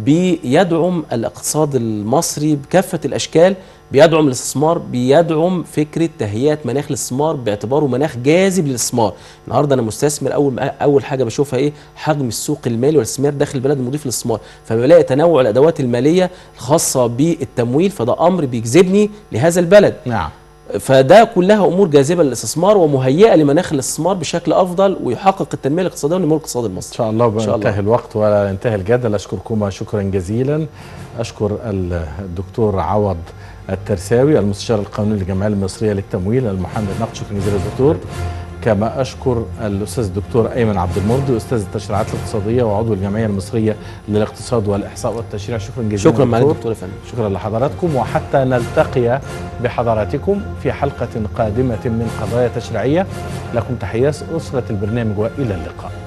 بيدعم الاقتصاد المصري بكافه الاشكال بيدعم الاستثمار بيدعم فكره تهيئه مناخ الاستثمار باعتباره مناخ جاذب للاستثمار النهارده انا مستثمر اول اول حاجه بشوفها ايه حجم السوق المالي والاستثمار داخل البلد المضيف للاستثمار فبلاقي تنوع الادوات الماليه الخاصه بالتمويل فده امر بيجذبني لهذا البلد نعم فده كلها امور جاذبه للاستثمار ومهيئه لمناخ الاستثمار بشكل افضل ويحقق التنميه الاقتصاديه والنمو الاقتصادي ان المصري شاء الله إن شاء الله. انتهى الوقت ولا ينتهي الجدل اشكركما شكرا جزيلا اشكر الدكتور عوض الترساوي المستشار القانوني للجمعيه المصريه للتمويل المحامي النقد شكرا جزيلا دكتور كما اشكر الاستاذ الدكتور ايمن عبد المرضي استاذ التشريعات الاقتصاديه وعضو الجمعيه المصريه للاقتصاد والاحصاء والتشريع شكرا جزيلا شكرا معالي دكتور. الدكتور يا فندم شكرا لحضراتكم وحتى نلتقي بحضراتكم في حلقة قادمة من قضايا تشريعية لكم تحيات أسرة البرنامج وإلى اللقاء